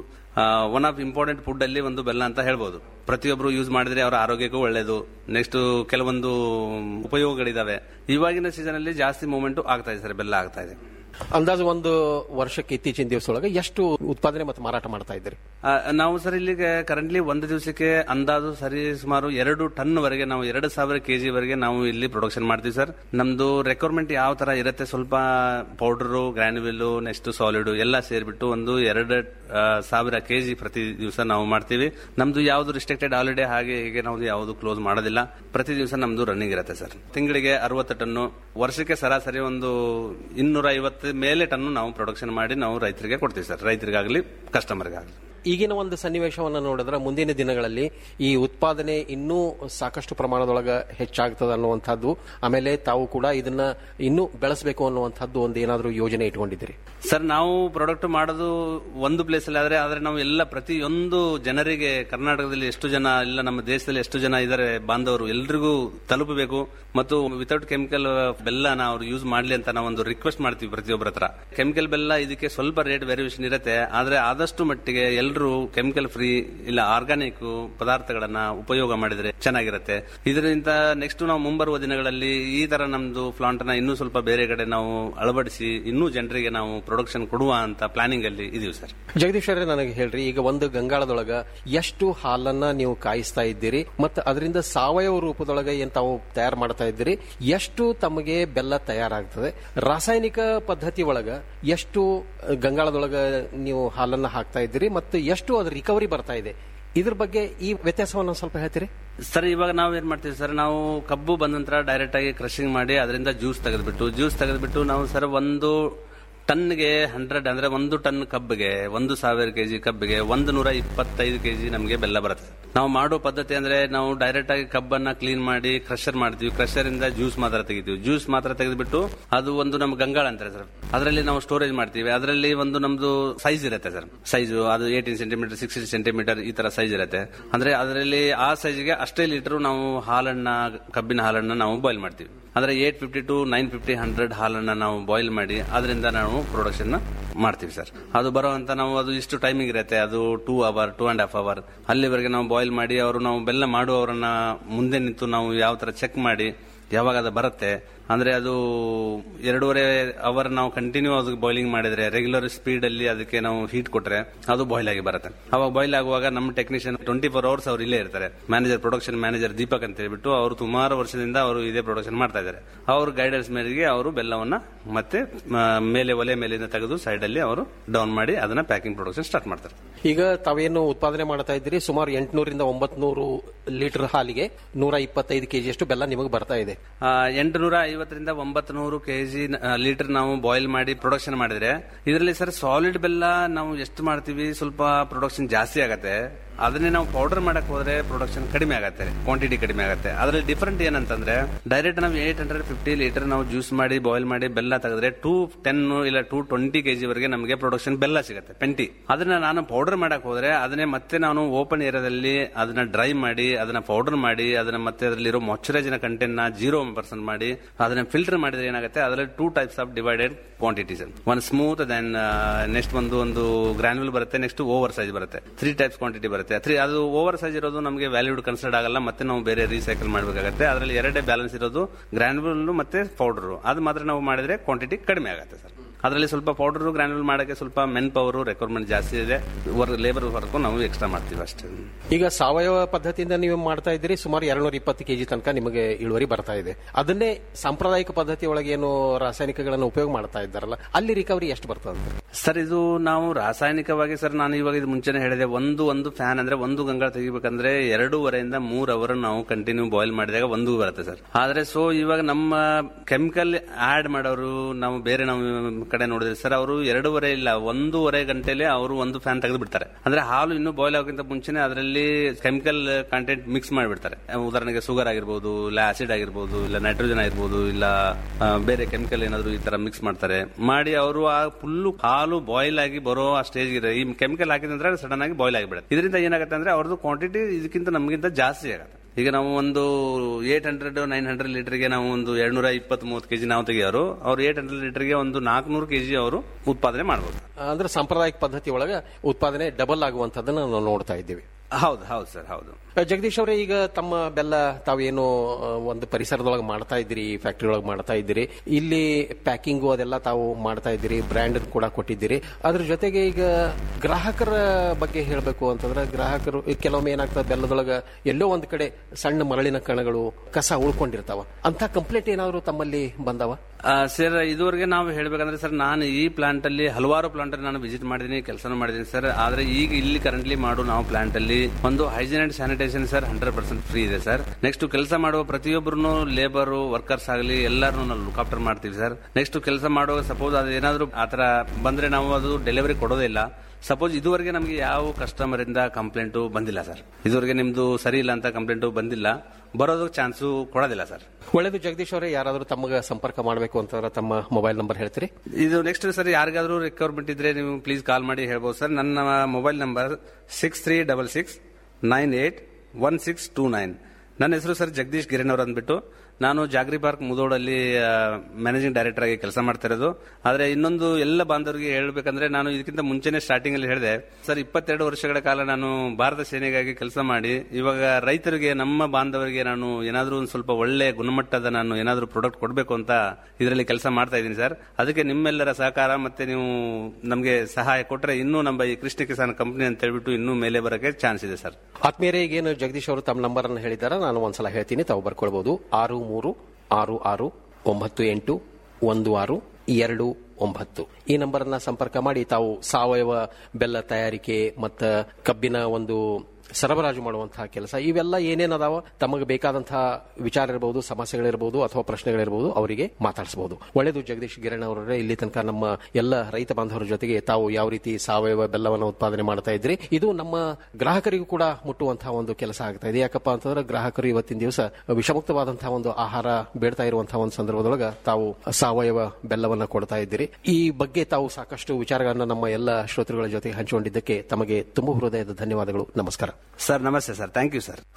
ಒನ್ ಆಫ್ ಇಂಪಾರ್ಟೆಂಟ್ ಫುಡ್ ಅಲ್ಲಿ ಒಂದು ಬೆಲ್ಲ ಅಂತ ಹೇಳ್ಬೋದು ಪ್ರತಿಯೊಬ್ಬರು ಯೂಸ್ ಮಾಡಿದ್ರೆ ಅವರ ಆರೋಗ್ಯಕ್ಕೂ ಒಳ್ಳೆಯದು ನೆಕ್ಸ್ಟ್ ಕೆಲವೊಂದು ಉಪಯೋಗಗಳಿದಾವೆ ಇವಾಗಿನ ಸೀಸನ್ ಅಲ್ಲಿ ಜಾಸ್ತಿ ಮೂವ್ಮೆಂಟ್ ಆಗ್ತಾ ಇದೆ ಸರ್ ಬೆಲ್ಲ ಆಗ್ತಾ ಇದೆ ಅಂದಾಜು ಒಂದು ವರ್ಷಕ್ಕೆ ಇತ್ತೀಚಿನ ದಿವಸದೊಳಗೆ ಎಷ್ಟು ಉತ್ಪಾದನೆ ಮತ್ತು ಮಾರಾಟ ಮಾಡ್ತಾ ಇದ್ದೀರಿ ಆ, ನಾವು ಸರ್ ಇಲ್ಲಿಗೆ ಕರೆಂಟ್ಲಿ ಒಂದು ದಿವಸಕ್ಕೆ ಅಂದಾಜು ಸರಿ ಸುಮಾರು ಎರಡು ಟನ್ ವರೆಗೆ ನಾವು ಎರಡು ಸಾವಿರ ಕೆಜಿ ವರೆಗೆ ನಾವು ಇಲ್ಲಿ ಪ್ರೊಡಕ್ಷನ್ ಮಾಡ್ತೀವಿ ಸರ್ ನಮ್ದು ರೆಕ್ವೈರ್ಮೆಂಟ್ ಯಾವ ತರ ಇರುತ್ತೆ ಸ್ವಲ್ಪ ಪೌಡರ್ ಗ್ರಾನ್ಯುವೆಲ್ ನೆಕ್ಸ್ಟ್ ಸಾಲಿಡ್ ಎಲ್ಲ ಸೇರ್ಬಿಟ್ಟು ಒಂದು ಎರಡು ಆ, ಸಾವಿರ ಕೆಜಿ ಪ್ರತಿ ದಿವಸ ನಾವು ಮಾಡ್ತೀವಿ ನಮ್ದು ಯಾವ್ದು ರಿಸ್ಟ್ರಿಕ್ಟೆಡ್ ಹಾಲಿಡೇ ಹಾಗೆ ಹೀಗೆ ನಾವು ಯಾವುದು ಕ್ಲೋಸ್ ಮಾಡೋದಿಲ್ಲ ಪ್ರತಿ ದಿವಸ ನಮ್ದು ರನ್ನಿಂಗ್ ಇರುತ್ತೆ ಸರ್ ತಿಂಗಳಿಗೆ ಅರವತ್ತು ಟನ್ನು ವರ್ಷಕ್ಕೆ ಸರಾಸರಿ ಒಂದು ಇನ್ನೂರ ಐವತ್ತು ಮೇಲೆ ಟನ್ನು ನಾವು ಪ್ರೊಡಕ್ಷನ್ ಮಾಡಿ ನಾವು ರೈತರಿಗೆ ಕೊಡ್ತೀವಿ ಸರ್ ರೈತರಿಗಾಗಲಿ ಕಸ್ಟಮರ್ಗಾಗಲಿ ಈಗಿನ ಒಂದು ಸನ್ನಿವೇಶವನ್ನು ನೋಡಿದ್ರೆ ಮುಂದಿನ ದಿನಗಳಲ್ಲಿ ಈ ಉತ್ಪಾದನೆ ಇನ್ನೂ ಸಾಕಷ್ಟು ಪ್ರಮಾಣದೊಳಗ ಹೆಚ್ಚಾಗ್ತದ ಅನ್ನುವಂಥದ್ದು ಆಮೇಲೆ ತಾವು ಕೂಡ ಇದನ್ನ ಇನ್ನೂ ಬೆಳೆಸಬೇಕು ಅನ್ನುವಂಥದ್ದು ಒಂದು ಏನಾದರೂ ಯೋಜನೆ ಇಟ್ಕೊಂಡಿದ್ದೀರಿ ಸರ್ ನಾವು ಪ್ರಾಡಕ್ಟ್ ಮಾಡೋದು ಒಂದು ಪ್ಲೇಸ್ ಅಲ್ಲಿ ಆದ್ರೆ ಆದ್ರೆ ನಾವು ಎಲ್ಲ ಪ್ರತಿಯೊಂದು ಜನರಿಗೆ ಕರ್ನಾಟಕದಲ್ಲಿ ಎಷ್ಟು ಜನ ಇಲ್ಲ ನಮ್ಮ ದೇಶದಲ್ಲಿ ಎಷ್ಟು ಜನ ಇದ್ದಾರೆ ಬಾಂಧವರು ಎಲ್ರಿಗೂ ತಲುಪಬೇಕು ಮತ್ತು ವಿತೌಟ್ ಕೆಮಿಕಲ್ ಬೆಲ್ಲನ ಅವ್ರು ಯೂಸ್ ಮಾಡ್ಲಿ ಅಂತ ನಾವು ಒಂದು ರಿಕ್ವೆಸ್ಟ್ ಮಾಡ್ತೀವಿ ಪ್ರತಿಯೊಬ್ಬರ ಹತ್ರ ಕೆಮಿಕಲ್ ಬೆಲ್ಲ ಇದಕ್ಕೆ ಸ್ವಲ್ಪ ರೇಟ್ ವೇರಿಯೇಷನ್ ಇರುತ್ತೆ ಆದ್ರೆ ಆದಷ್ಟು ಮಟ್ಟಿಗೆ ಎಲ್ಲರೂ ಕೆಮಿಕಲ್ ಫ್ರೀ ಇಲ್ಲ ಆರ್ಗಾನಿಕ್ ಪದಾರ್ಥಗಳನ್ನ ಉಪಯೋಗ ಮಾಡಿದ್ರೆ ಚೆನ್ನಾಗಿರುತ್ತೆ ಇದರಿಂದ ನೆಕ್ಸ್ಟ್ ನಾವು ಮುಂಬರುವ ದಿನಗಳಲ್ಲಿ ಈ ತರ ನಮ್ದು ಪ್ಲಾಂಟ್ ನ ಇನ್ನೂ ಸ್ವಲ್ಪ ಬೇರೆ ಕಡೆ ನಾವು ಅಳವಡಿಸಿ ಇನ್ನೂ ಜನರಿಗೆ ನಾವು ಪ್ರೊಡಕ್ಷನ್ ಕೊಡುವ ಅಂತ ಪ್ಲಾನಿಂಗ್ ಅಲ್ಲಿ ಇದೀವಿ ಸರ್ ಜಗದೀಶ್ ಅವರೇ ನನಗೆ ಹೇಳ್ರಿ ಈಗ ಒಂದು ಗಂಗಾಳದೊಳಗ ಎಷ್ಟು ಹಾಲನ್ನ ನೀವು ಕಾಯಿಸ್ತಾ ಇದ್ದೀರಿ ಮತ್ತು ಅದರಿಂದ ಸಾವಯವ ರೂಪದೊಳಗ ಏನ್ ತಾವು ತಯಾರು ಮಾಡ್ತಾ ಇದ್ದೀರಿ ಎಷ್ಟು ತಮಗೆ ಬೆಲ್ಲ ತಯಾರಾಗ್ತದೆ ರಾಸಾಯನಿಕ ಪದ್ಧತಿ ಒಳಗ ಎಷ್ಟು ಗಂಗಾಳದೊಳಗ ನೀವು ಹಾಲನ್ನ ಹಾಕ್ತಾ ಇದ್ದೀರಿ ಮತ್ತು ಎಷ್ಟು ಅದ್ರ ರಿಕವರಿ ಬರ್ತಾ ಇದೆ ಇದ್ರ ಬಗ್ಗೆ ಈ ವ್ಯತ್ಯಾಸವನ್ನು ಸ್ವಲ್ಪ ಹೇಳ್ತೀರಿ ಸರ್ ಇವಾಗ ನಾವು ಏನ್ ಮಾಡ್ತೀವಿ ಸರ್ ನಾವು ಕಬ್ಬು ಬಂದ ನಂತರ ಡೈರೆಕ್ಟ್ ಆಗಿ ಕ್ರಷಿಂಗ್ ಮಾಡಿ ಅದರಿಂದ ಜ್ಯೂಸ್ ತೆಗೆದ್ಬಿಟ್ಟು ಜ್ಯೂಸ್ ತೆಗೆದ್ಬಿಟ್ಟು ನಾವು ಸರ್ ಒಂದು ಟನ್ಗೆ ಹಂಡ್ರೆಡ್ ಅಂದ್ರೆ ಒಂದು ಟನ್ ಕಬ್ಬಿಗೆ ಒಂದು ಸಾವಿರ ಕೆಜಿ ಕಬ್ಬಿಗೆ ಒಂದು ನೂರ ಇಪ್ಪತ್ತೈದು ಕೆಜಿ ನಮಗೆ ಬೆಲ್ಲ ಬರುತ್ತೆ ನಾವು ಮಾಡೋ ಪದ್ಧತಿ ಅಂದ್ರೆ ನಾವು ಡೈರೆಕ್ಟ್ ಆಗಿ ಕಬ್ಬನ್ನ ಕ್ಲೀನ್ ಮಾಡಿ ಕ್ರಷರ್ ಮಾಡ್ತೀವಿ ಕ್ರಷರ್ ಇಂದ ಜ್ಯೂಸ್ ಮಾತ್ರ ತೆಗಿತೀವಿ ಜ್ಯೂಸ್ ಮಾತ್ರ ತೆಗೆದ್ಬಿಟ್ಟು ಅದು ಒಂದು ನಮ್ ಗಂಗಾಳ ಅಂತಾರೆ ಸರ್ ಅದರಲ್ಲಿ ನಾವು ಸ್ಟೋರೇಜ್ ಮಾಡ್ತೀವಿ ಅದರಲ್ಲಿ ಒಂದು ನಮ್ದು ಸೈಜ್ ಇರುತ್ತೆ ಸರ್ ಸೈಜ್ ಅದು ಏಟೀನ್ ಸೆಂಟಿಮೀಟರ್ ಸಿಕ್ಸ್ಟಿ ಸೆಂಟಿಮೀಟರ್ ಈ ತರ ಸೈಜ್ ಇರುತ್ತೆ ಅಂದ್ರೆ ಅದರಲ್ಲಿ ಆ ಸೈಜ್ಗೆ ಅಷ್ಟೇ ಲೀಟರ್ ನಾವು ಹಾಲನ್ನ ಕಬ್ಬಿನ ಹಾಲನ್ನ ನಾವು ಬಾಯ್ಲ್ ಮಾಡ್ತೀವಿ ಅಂದ್ರೆ eight fifty to nine fifty hundred ಹಾಲನ್ನ ನಾವು ಬಾಯ್ಲ್ ಮಾಡಿ ಅದರಿಂದ ನಾವು ಪ್ರೊಡಕ್ಷನ್ ಮಾಡ್ತೀವಿ ಸರ್ ಅದು ಬರುವಂತ ನಾವು ಅದು ಇಷ್ಟು ಟೈಮಿಂಗ್ ಇರುತ್ತೆ ಅದು two hour two and half hour ಅಲ್ಲಿವರೆಗೆ ನಾವು ಬಾಯ್ಲ್ ಮಾಡಿ ಅವರು ನಾವು ಬೆಲ್ಲ ಮಾಡುವವರನ್ನ ಮುಂದೆ ನಿಂತು ನಾವು ಯಾವ ತರ ಚೆಕ್ ಮಾಡಿ ಯಾವಾಗ ಅದು ಬರುತ್ತೆ ಅಂದ್ರೆ ಅದು ಎರಡೂವರೆ ಅವರ್ ನಾವು ಕಂಟಿನ್ಯೂ ಅದು ಬಾಯ್ಲಿಂಗ್ ಮಾಡಿದ್ರೆ ರೆಗ್ಯುಲರ್ ಸ್ಪೀಡ್ ಅಲ್ಲಿ ಅದಕ್ಕೆ ನಾವು ಹೀಟ್ ಕೊಟ್ರೆ ಅದು ಬಾಯ್ಲ್ ಆಗಿ ಬರುತ್ತೆ ಅವಾಗ ಬಾಯ್ಲ್ ಆಗುವಾಗ ನಮ್ಮ ಟೆಕ್ನಿಷಿಯನ್ ಟ್ವೆಂಟಿ ಫೋರ್ ಅವರ್ಸ್ ಅವ್ರು ಇಲ್ಲೇ ಇರ್ತಾರೆ ಮ್ಯಾನೇಜರ್ ಪ್ರೊಡಕ್ಷನ್ ಮ್ಯಾನೇಜರ್ ದೀಪಕ್ ಅಂತ ಹೇಳ್ಬಿಟ್ಟು ಅವರು ಸುಮಾರು ವರ್ಷದಿಂದ ಅವರು ಇದೇ ಪ್ರೊಡಕ್ಷನ್ ಮಾಡ್ತಾ ಇದ್ದಾರೆ ಅವ್ರ ಗೈಡೆನ್ಸ್ ಮೇರೆಗೆ ಅವರು ಬೆಲ್ಲವನ್ನ ಮತ್ತೆ ಮ, ಮೇಲೆ ಒಲೆ ಮೇಲಿಂದ ತೆಗೆದು ಸೈಡ್ ಅಲ್ಲಿ ಅವರು ಡೌನ್ ಮಾಡಿ ಅದನ್ನ ಪ್ಯಾಕಿಂಗ್ ಪ್ರೊಡಕ್ಷನ್ ಸ್ಟಾರ್ಟ್ ಮಾಡ್ತಾರೆ ಈಗ ತಾವೇನು ಉತ್ಪಾದನೆ ಮಾಡ್ತಾ ಇದ್ದೀರಿ ಸುಮಾರು ಎಂಟುನೂರಿಂದ ಒಂಬತ್ನೂರು ಲೀಟರ್ ಹಾಲಿಗೆ ನೂರ ಇಪ್ಪತ್ತೈದು ಕೆಜಿಯಷ್ಟು ಬೆಲ್ಲ ನಿಮಗೆ ಬರ್ತಾ ಇದೆ ಎಂಟುನೂರ ಐವತ್ತರಿಂದ ಒಂಬತ್ತು ನೂರು ಕೆಜಿ ಲೀಟರ್ ನಾವು ಬಾಯ್ಲ್ ಮಾಡಿ ಪ್ರೊಡಕ್ಷನ್ ಮಾಡಿದ್ರೆ ಇದರಲ್ಲಿ ಸರ್ ಸಾಲಿಡ್ ಬೆಲ್ಲ ನಾವು ಎಷ್ಟು ಮಾಡ್ತೀವಿ ಸ್ವಲ್ಪ ಪ್ರೊಡಕ್ಷನ್ ಜಾಸ್ತಿ ಆಗತ್ತೆ ಅದನ್ನೇ ನಾವು ಪೌಡರ್ ಮಾಡಕ್ ಹೋದ್ರೆ ಪ್ರೊಡಕ್ಷನ್ ಕಡಿಮೆ ಆಗತ್ತೆ ಕ್ವಾಂಟಿಟಿ ಕಡಿಮೆ ಆಗತ್ತೆ ಅದ್ರಲ್ಲಿ ಡಿಫರೆಂಟ್ ಏನಂತಂದ್ರೆ ಡೈರೆಕ್ಟ್ ನಾವು ಏಟ್ ಹಂಡ್ರೆಡ್ ಫಿಫ್ಟಿ ಲೀಟರ್ ನಾವು ಜ್ಯೂಸ್ ಮಾಡಿ ಬಾಯ್ಲ್ ಮಾಡಿ ಬೆಲ್ಲ ತೆಗೆದ್ರೆ ಟೂ ಟೆನ್ ಇಲ್ಲ ಟೂ ಟ್ವೆಂಟಿ ಕೆಜಿ ವರೆಗೆ ನಮಗೆ ಪ್ರೊಡಕ್ಷನ್ ಬೆಲ್ಲ ಸಿಗುತ್ತೆ ಪೆಂಟಿ ಅದನ್ನ ನಾನು ಪೌಡರ್ ಮಾಡಕ್ ಹೋದ್ರೆ ಅದನ್ನೇ ಮತ್ತೆ ನಾನು ಓಪನ್ ಏರಿಯಾದಲ್ಲಿ ಅದನ್ನ ಡ್ರೈ ಮಾಡಿ ಅದನ್ನ ಪೌಡರ್ ಮಾಡಿ ಅದನ್ನ ಮತ್ತೆ ಅದರಲ್ಲಿರೋ ಮಾಯ್ಚರೈಸಿನ ಕಂಟೆಂಟ್ ನ ಜೀರೋ ಪರ್ಸೆಂಟ್ ಮಾಡಿ ಅದನ್ನ ಫಿಲ್ಟರ್ ಮಾಡಿದ್ರೆ ಏನಾಗುತ್ತೆ ಅದರಲ್ಲಿ two types of divided quantities one smooth then next ಒಂದು ಒಂದು ಗ್ರಾನ್ಯುಲ್ ಬರುತ್ತೆ ನೆಕ್ಸ್ಟ್ ಓವರ್ ಸೈಜ್ ಬರುತ್ತೆ ತ್ರೀ ಟೈಪ್ಸ್ ಕ್ವಾಂಟಿಟಿ ಬರುತ್ತೆ ತ್ರೀ ಅದು ಓವರ್ ಸೈಜ್ ಇರೋದು ನಮಗೆ ವ್ಯಾಲ್ಯೂಡ್ ಕನ್ಸಿಡರ್ ಆಗಲ್ಲ ಮತ್ತೆ ನಾವು ಬೇರೆ ರೀಸೈಕಲ್ ಮಾಡಬೇಕಾಗುತ್ತೆ ಅದರಲ್ಲಿ ಎರಡೇ ಬ್ಯಾಲೆನ್ಸ್ ಇರೋದು ಗ್ರಾನ್ಯುಲ್ ಮತ್ತೆ ಪೌಡರ್ ಅದು ಮಾತ್ರ ನಾವು ಮಾಡಿದ್ರೆ ಕ್ವಾಂಟಿಟಿ ಕಡಿಮೆ ಆಗುತ್ತೆ ಸರ್ ಅದರಲ್ಲಿ ಸ್ವಲ್ಪ ಪೌಡರ್ ಗ್ರಾನ್ಯುಲ್ ಮಾಡೋಕ್ಕೆ ಸ್ವಲ್ಪ ಮೆನ್ ಪವರ್ ರಿಕ್ವೈರ್ಮೆಂಟ್ ಜಾಸ್ತಿ ಇದೆ ಲೇಬರ್ ವರ್ಕ್ ನಾವು ಎಕ್ಸ್ಟ್ರಾ ಮಾಡ್ತೀವಿ ಅಷ್ಟೇ ಈಗ ಸಾವಯವ ಪದ್ಧತಿಯಿಂದ ನೀವು ಮಾಡ್ತಾ ಇದ್ದೀರಿ ಸುಮಾರು ಎರಡ್ನೂರ ಇಪ್ಪತ್ತು ಕೆಜಿ ತನಕ ನಿಮಗೆ ಇಳುವರಿ ಬರ್ತಾ ಇದೆ ಅದನ್ನೇ ಸಾಂಪ್ರದಾಯಿಕ ಪದ್ಧತಿ ಒಳಗೆ ಏನು ರಾಸಾಯನಿಕಗಳನ್ನು ಉಪಯೋಗ ಮಾಡ್ತಾ ಇದ್ದಾರಲ್ಲ ಅಲ್ಲಿ ರಿಕವರಿ ಎಷ್ಟು ಬರ್ತದೆ ಸರ್ ಇದು ನಾವು ರಾಸಾಯನಿಕವಾಗಿ ಸರ್ ನಾನು ಇವಾಗ ಇದು ಮುಂಚೆನೆ ಹೇಳಿದೆ ಒಂದು ಒಂದು ಫ್ಯಾನ್ ಅಂದ್ರೆ ಒಂದು ಗಂಗಾಳ ತೆಗಿಬೇಕಂದ್ರೆ ಎರಡೂವರೆಯಿಂದ ಮೂರ್ ಅವರ್ ನಾವು ಕಂಟಿನ್ಯೂ ಬಾಯ್ಲ್ ಮಾಡಿದಾಗ ಒಂದು ಬರುತ್ತೆ ಸರ್ ಆದ್ರೆ ಸೊ ಇವಾಗ ನಮ್ಮ ಕೆಮಿಕಲ್ ಆಡ್ ಮಾಡೋರು ನಾವು ಬೇರೆ ನಾವು ಕಡೆ ನೋಡಿದ್ರೆ ಸರ್ ಅವರು ಎರಡೂವರೆ ಇಲ್ಲ ಒಂದೂವರೆ ಗಂಟೆಲೆ ಅವರು ಒಂದು ಫ್ಯಾನ್ ತೆಗೆದು ಬಿಡ್ತಾರೆ ಅಂದ್ರೆ ಹಾಲು ಇನ್ನೂ ಬಾಯ್ಲ್ ಆಗೋಕ್ಕಿಂತ ಮುಂಚೆನೆ ಅದರಲ್ಲಿ ಕೆಮಿಕಲ್ ಕಂಟೆಂಟ್ ಮಿಕ್ಸ್ ಮಾಡಿಬಿಡ್ತಾರೆ ಉದಾಹರಣೆಗೆ ಶುಗರ್ ಆಗಿರ್ಬೋದು ಇಲ್ಲ ಆಸಿಡ್ ಆಗಿರ್ಬೋದು ಇಲ್ಲ ನೈಟ್ರೋಜನ್ ಆಗಿರ್ಬೋದು ಇಲ್ಲ ಆ, ಬೇರೆ ಕೆಮಿಕಲ್ ಏನಾದ್ರು ಈ ತರ ಮಿಕ್ಸ್ ಮಾಡ್ತಾರೆ ಮಾಡಿ ಅವರು ಆ ಫುಲ್ಲು ಹಾಲು ಬಾಯ್ಲ್ ಆಗಿ ಬರೋ ಆ ಸ್ಟೇಜ್ ಇದೆ ಈ ಕೆಮಿಕಲ್ ಹಾಕಿದ್ರೆ ಸಡನ್ ಆಗಿ ಬಾಯ್ಲ್ ಆಗಿಬಿಡುತ್ತೆ ಇದರಿಂದ ಏನಾಗುತ್ತೆ ಅಂದ್ರೆ ಅವ್ರದ್ದು ಕ್ವಾಂಟಿಟಿ ಇದಕ್ಕಿಂತ ನಮಗಿಂತ ಜಾಸ್ತಿ ಆಗುತ್ತೆ ಈಗ ನಾವು ಒಂದು ಏಟ್ ಹಂಡ್ರೆಡ್ ನೈನ್ ಹಂಡ್ರೆಡ್ ಲೀಟರ್ಗೆ ನಾವು ಒಂದು ಎರಡ್ನೂರ ಇಪ್ಪತ್ತ್ ಮೂವತ್ತು ಕೆಜಿ ನಾವು ತೆಗಿಯೋರು ಅವ್ರು ಏಟ್ ಹಂಡ್ರೆಡ್ ಲೀಟರ್ಗೆ ಒಂದು ನಾಲ್ಕುನೂರು ಕೆಜಿ ಅವರು ಉತ್ಪಾದನೆ ಮಾಡಬಹುದು ಅಂದ್ರೆ ಸಾಂಪ್ರದಾಯಿಕ ಪದ್ಧತಿ ಒಳಗೆ ಉತ್ಪಾದನೆ ಡಬಲ್ ಆಗುವಂತದನ್ನ ನಾವು ನೋಡ್ತಾ ಇದ್ದೀವಿ ಹೌದು ಹೌದು ಸರ್ ಹೌದು ಜಗದೀಶ್ ಅವರೇ ಈಗ ತಮ್ಮ ಬೆಲ್ಲ ತಾವೇನು ಆ, ಒಂದು ಪರಿಸರದೊಳಗೆ ಮಾಡ್ತಾ ಇದ್ದೀರಿ ಫ್ಯಾಕ್ಟರಿ ಒಳಗೆ ಮಾಡ್ತಾ ಇದ್ದೀರಿ ಇಲ್ಲಿ ಪ್ಯಾಕಿಂಗು ಅದೆಲ್ಲ ತಾವು ಮಾಡ್ತಾ ಇದ್ದೀರಿ ಬ್ರ್ಯಾಂಡ್ ಕೂಡ ಕೊಟ್ಟಿದ್ದೀರಿ ಅದ್ರ ಜೊತೆಗೆ ಈಗ ಗ್ರಾಹಕರ ಬಗ್ಗೆ ಹೇಳಬೇಕು ಅಂತಂದ್ರೆ ಗ್ರಾಹಕರು ಈಗ ಕೆಲವೊಮ್ಮೆ ಏನಾಗ್ತದೆ ಬೆಲ್ಲದೊಳಗೆ ಎಲ್ಲೋ ಒಂದ್ ಕಡೆ ಸಣ್ಣ ಮರಳಿನ ಕಣಗಳು ಕಸ ಉಳ್ಕೊಂಡಿರ್ತಾವ ಅಂತ ಕಂಪ್ಲೇಂಟ್ ಏನಾದ್ರು ತಮ್ಮಲ್ಲಿ ಬಂದವ ಆ, ಸರ್ ಇದುವರೆಗೆ ನಾವು ಹೇಳ್ಬೇಕಂದ್ರೆ ಸರ್ ನಾನು ಈ ಪ್ಲಾಂಟ್ ಅಲ್ಲಿ ಹಲವಾರು ಪ್ಲಾಂಟ್ ಅಲ್ಲಿ ನಾನು ವಿಸಿಟ್ ಮಾಡಿದ್ದೀನಿ ಕೆಲಸ ಮಾಡಿದ್ದೀನಿ ಸರ್ ಆದ್ರೆ ಈಗ ಇಲ್ಲಿ ಕರೆಂಟ್ಲಿ ಮಾಡೋ ನಾವು ಪ್ಲಾಂಟ್ ಅಲ್ಲಿ ಒಂದು hygiene and sanitation sir hundred percent free ಇದೆ ಸರ್ ನೆಕ್ಸ್ಟ್ ಕೆಲಸ ಮಾಡುವ ಪ್ರತಿಯೊಬ್ಬರು ಲೇಬರ್ ವರ್ಕರ್ಸ್ ಆಗಲಿ ಎಲ್ಲರೂ ನಾವು ಲುಕ್ ಆಫ್ಟರ್ ಮಾಡ್ತೀವಿ ಸರ್ ನೆಕ್ಸ್ಟ್ ಕೆಲಸ ಮಾಡುವ ಸಪೋಸ್ ಅದು ಏನಾದ್ರು ಆತರ ಬಂದ್ರೆ ನಾವು ಅದು ಡೆಲಿವರಿ ಕೊಡೋದಿಲ್ಲ ಸಪೋಸ್ ಇದುವರೆಗೆ ನಮಗೆ ಯಾವ ಕಸ್ಟಮರ್ ಇಂದ ಕಂಪ್ಲೇಂಟು ಬಂದಿಲ್ಲ ಸರ್ ಇದುವರೆಗೆ ನಿಮ್ದು ಸರಿ ಇಲ್ಲ ಅಂತ ಕಂಪ್ಲೇಂಟು ಬಂದಿಲ್ಲ ಬರೋದಕ್ಕೆ ಚಾನ್ಸು ಕೊಡೋದಿಲ್ಲ ಸರ್ ಒಳ್ಳೇದು ಜಗದೀಶ್ ಅವರೇ ಯಾರಾದರೂ ತಮಗೆ ಸಂಪರ್ಕ ಮಾಡಬೇಕು ಅಂತಂದ್ರೆ ತಮ್ಮ ಮೊಬೈಲ್ ನಂಬರ್ ಹೇಳ್ತೀರಿ ಇದು ನೆಕ್ಸ್ಟ್ ಸರ್ ಯಾರಿಗಾದ್ರೂ ರಿಕ್ವೈರ್ಮೆಂಟ್ ಇದ್ರೆ ನೀವು ಪ್ಲೀಸ್ ಕಾಲ್ ಮಾಡಿ ಹೇಳ್ಬೋದು ಸರ್ ನನ್ನ mobile number six three double six nine eight one six two nine ನನ್ನ ಹೆಸರು ಸರ್ ಜಗದೀಶ್ ಗಿರಣ್ ಅಂದ್ಬಿಟ್ಟು ನಾನು ಜಾಗ್ರಿ ಪಾರ್ಕ್ ಮುದೋಡಲ್ಲಿ ಮ್ಯಾನೇಜಿಂಗ್ ಡೈರೆಕ್ಟರ್ ಆಗಿ ಕೆಲಸ ಮಾಡ್ತಾ ಇರೋದು ಆದ್ರೆ ಇನ್ನೊಂದು ಎಲ್ಲ ಬಾಂಧವರಿಗೆ ಹೇಳ್ಬೇಕಂದ್ರೆ ನಾನು ಇದಕ್ಕಿಂತ ಮುಂಚೆನೆ ಸ್ಟಾರ್ಟಿಂಗ್ ಅಲ್ಲಿ ಹೇಳಿದೆ ಸರ್ ಇಪ್ಪತ್ತೆರಡು ವರ್ಷಗಳ ಕಾಲ ನಾನು ಭಾರತ ಸೇನೆಗಾಗಿ ಕೆಲಸ ಮಾಡಿ ಇವಾಗ ರೈತರಿಗೆ ನಮ್ಮ ಬಾಂಧವರಿಗೆ ನಾನು ಏನಾದ್ರೂ ಒಂದು ಸ್ವಲ್ಪ ಒಳ್ಳೆ ಗುಣಮಟ್ಟದ ನಾನು ಏನಾದ್ರೂ ಪ್ರಾಡಕ್ಟ್ ಕೊಡಬೇಕು ಅಂತ ಇದರಲ್ಲಿ ಕೆಲಸ ಮಾಡ್ತಾ ಇದ್ದೀನಿ ಸರ್ ಅದಕ್ಕೆ ನಿಮ್ಮೆಲ್ಲರ ಸಹಕಾರ ಮತ್ತೆ ನೀವು ನಮಗೆ ಸಹಾಯ ಕೊಟ್ಟರೆ ಇನ್ನೂ ನಮ್ಮ ಈ ಕೃಷ್ಣ ಕಿಸಾನ್ ಕಂಪನಿ ಅಂತ ಹೇಳ್ಬಿಟ್ಟು ಇನ್ನೂ ಮೇಲೆ ಬರೋಕೆ ಚಾನ್ಸ್ ಇದೆ ಸರ್ ಆತ್ಮೀಯರೇ ಈಗೇನು ಜಗದೀಶ್ ಅವರು ತಮ್ಮ ನಂಬರ್ ಅನ್ನು ಹೇಳಿದ್ದಾರೆ ನಾನು ಒಂದ್ಸಲ ಹೇಳ್ತೀನಿ ತಾವು ಬರ್ಕೊಳ್ಬಹುದು ಆರು ಮೂರು ಆರು ಆರು ಒಂಬತ್ತು ಎಂಟು ಒಂದು ಆರು ಎರಡು ಒಂಬತ್ತು ಈ ನಂಬರ್ ಅನ್ನ ಸಂಪರ್ಕ ಮಾಡಿ ತಾವು ಸಾವಯವ ಬೆಲ್ಲ ತಯಾರಿಕೆ ಮತ್ತು ಕಬ್ಬಿನ ಒಂದು ಸರಬರಾಜು ಮಾಡುವಂತಹ ಕೆಲಸ ಇವೆಲ್ಲ ಏನೇನದಾವ ತಮಗೆ ಬೇಕಾದಂತಹ ವಿಚಾರ ಇರಬಹುದು ಸಮಸ್ಯೆಗಳಿರಬಹುದು ಅಥವಾ ಪ್ರಶ್ನೆಗಳಿರಬಹುದು ಅವರಿಗೆ ಮಾತಾಡಿಸಬಹುದು ಒಳ್ಳೆಯದು ಜಗದೀಶ್ ಗಿರಣ್ ಅವರೇ ಇಲ್ಲಿ ತನಕ ನಮ್ಮ ಎಲ್ಲ ರೈತ ಬಾಂಧವರ ಜೊತೆಗೆ ತಾವು ಯಾವ ರೀತಿ ಸಾವಯವ ಬೆಲ್ಲವನ್ನು ಉತ್ಪಾದನೆ ಮಾಡ್ತಾ ಇದ್ರಿ ಇದು ನಮ್ಮ ಗ್ರಾಹಕರಿಗೂ ಕೂಡ ಮುಟ್ಟುವಂತಹ ಒಂದು ಕೆಲಸ ಆಗ್ತಾ ಇದೆ ಯಾಕಪ್ಪ ಅಂತಂದ್ರೆ ಗ್ರಾಹಕರು ಇವತ್ತಿನ ದಿವಸ ವಿಷಮುಕ್ತವಾದಂತಹ ಒಂದು ಆಹಾರ ಬೇಡ್ತಾ ಇರುವಂತಹ ಒಂದು ಸಂದರ್ಭದೊಳಗ ತಾವು ಸಾವಯವ ಬೆಲ್ಲವನ್ನ ಕೊಡ್ತಾ ಇದ್ದೀರಿ ಈ ಬಗ್ಗೆ ತಾವು ಸಾಕಷ್ಟು ವಿಚಾರಗಳನ್ನ ನಮ್ಮ ಎಲ್ಲ ಶ್ರೋತೃಗಳ ಜೊತೆ ಹಂಚಿಕೊಂಡಿದ್ದಕ್ಕೆ ತಮಗೆ ತುಂಬ ಹೃದಯದ ಧನ್ಯವಾದಗಳು ನಮಸ್ಕಾರ ಸರ್ ನಮಸ್ತೆ ಸರ್ ಥ್ಯಾಂಕ್ ಯು ಸರ್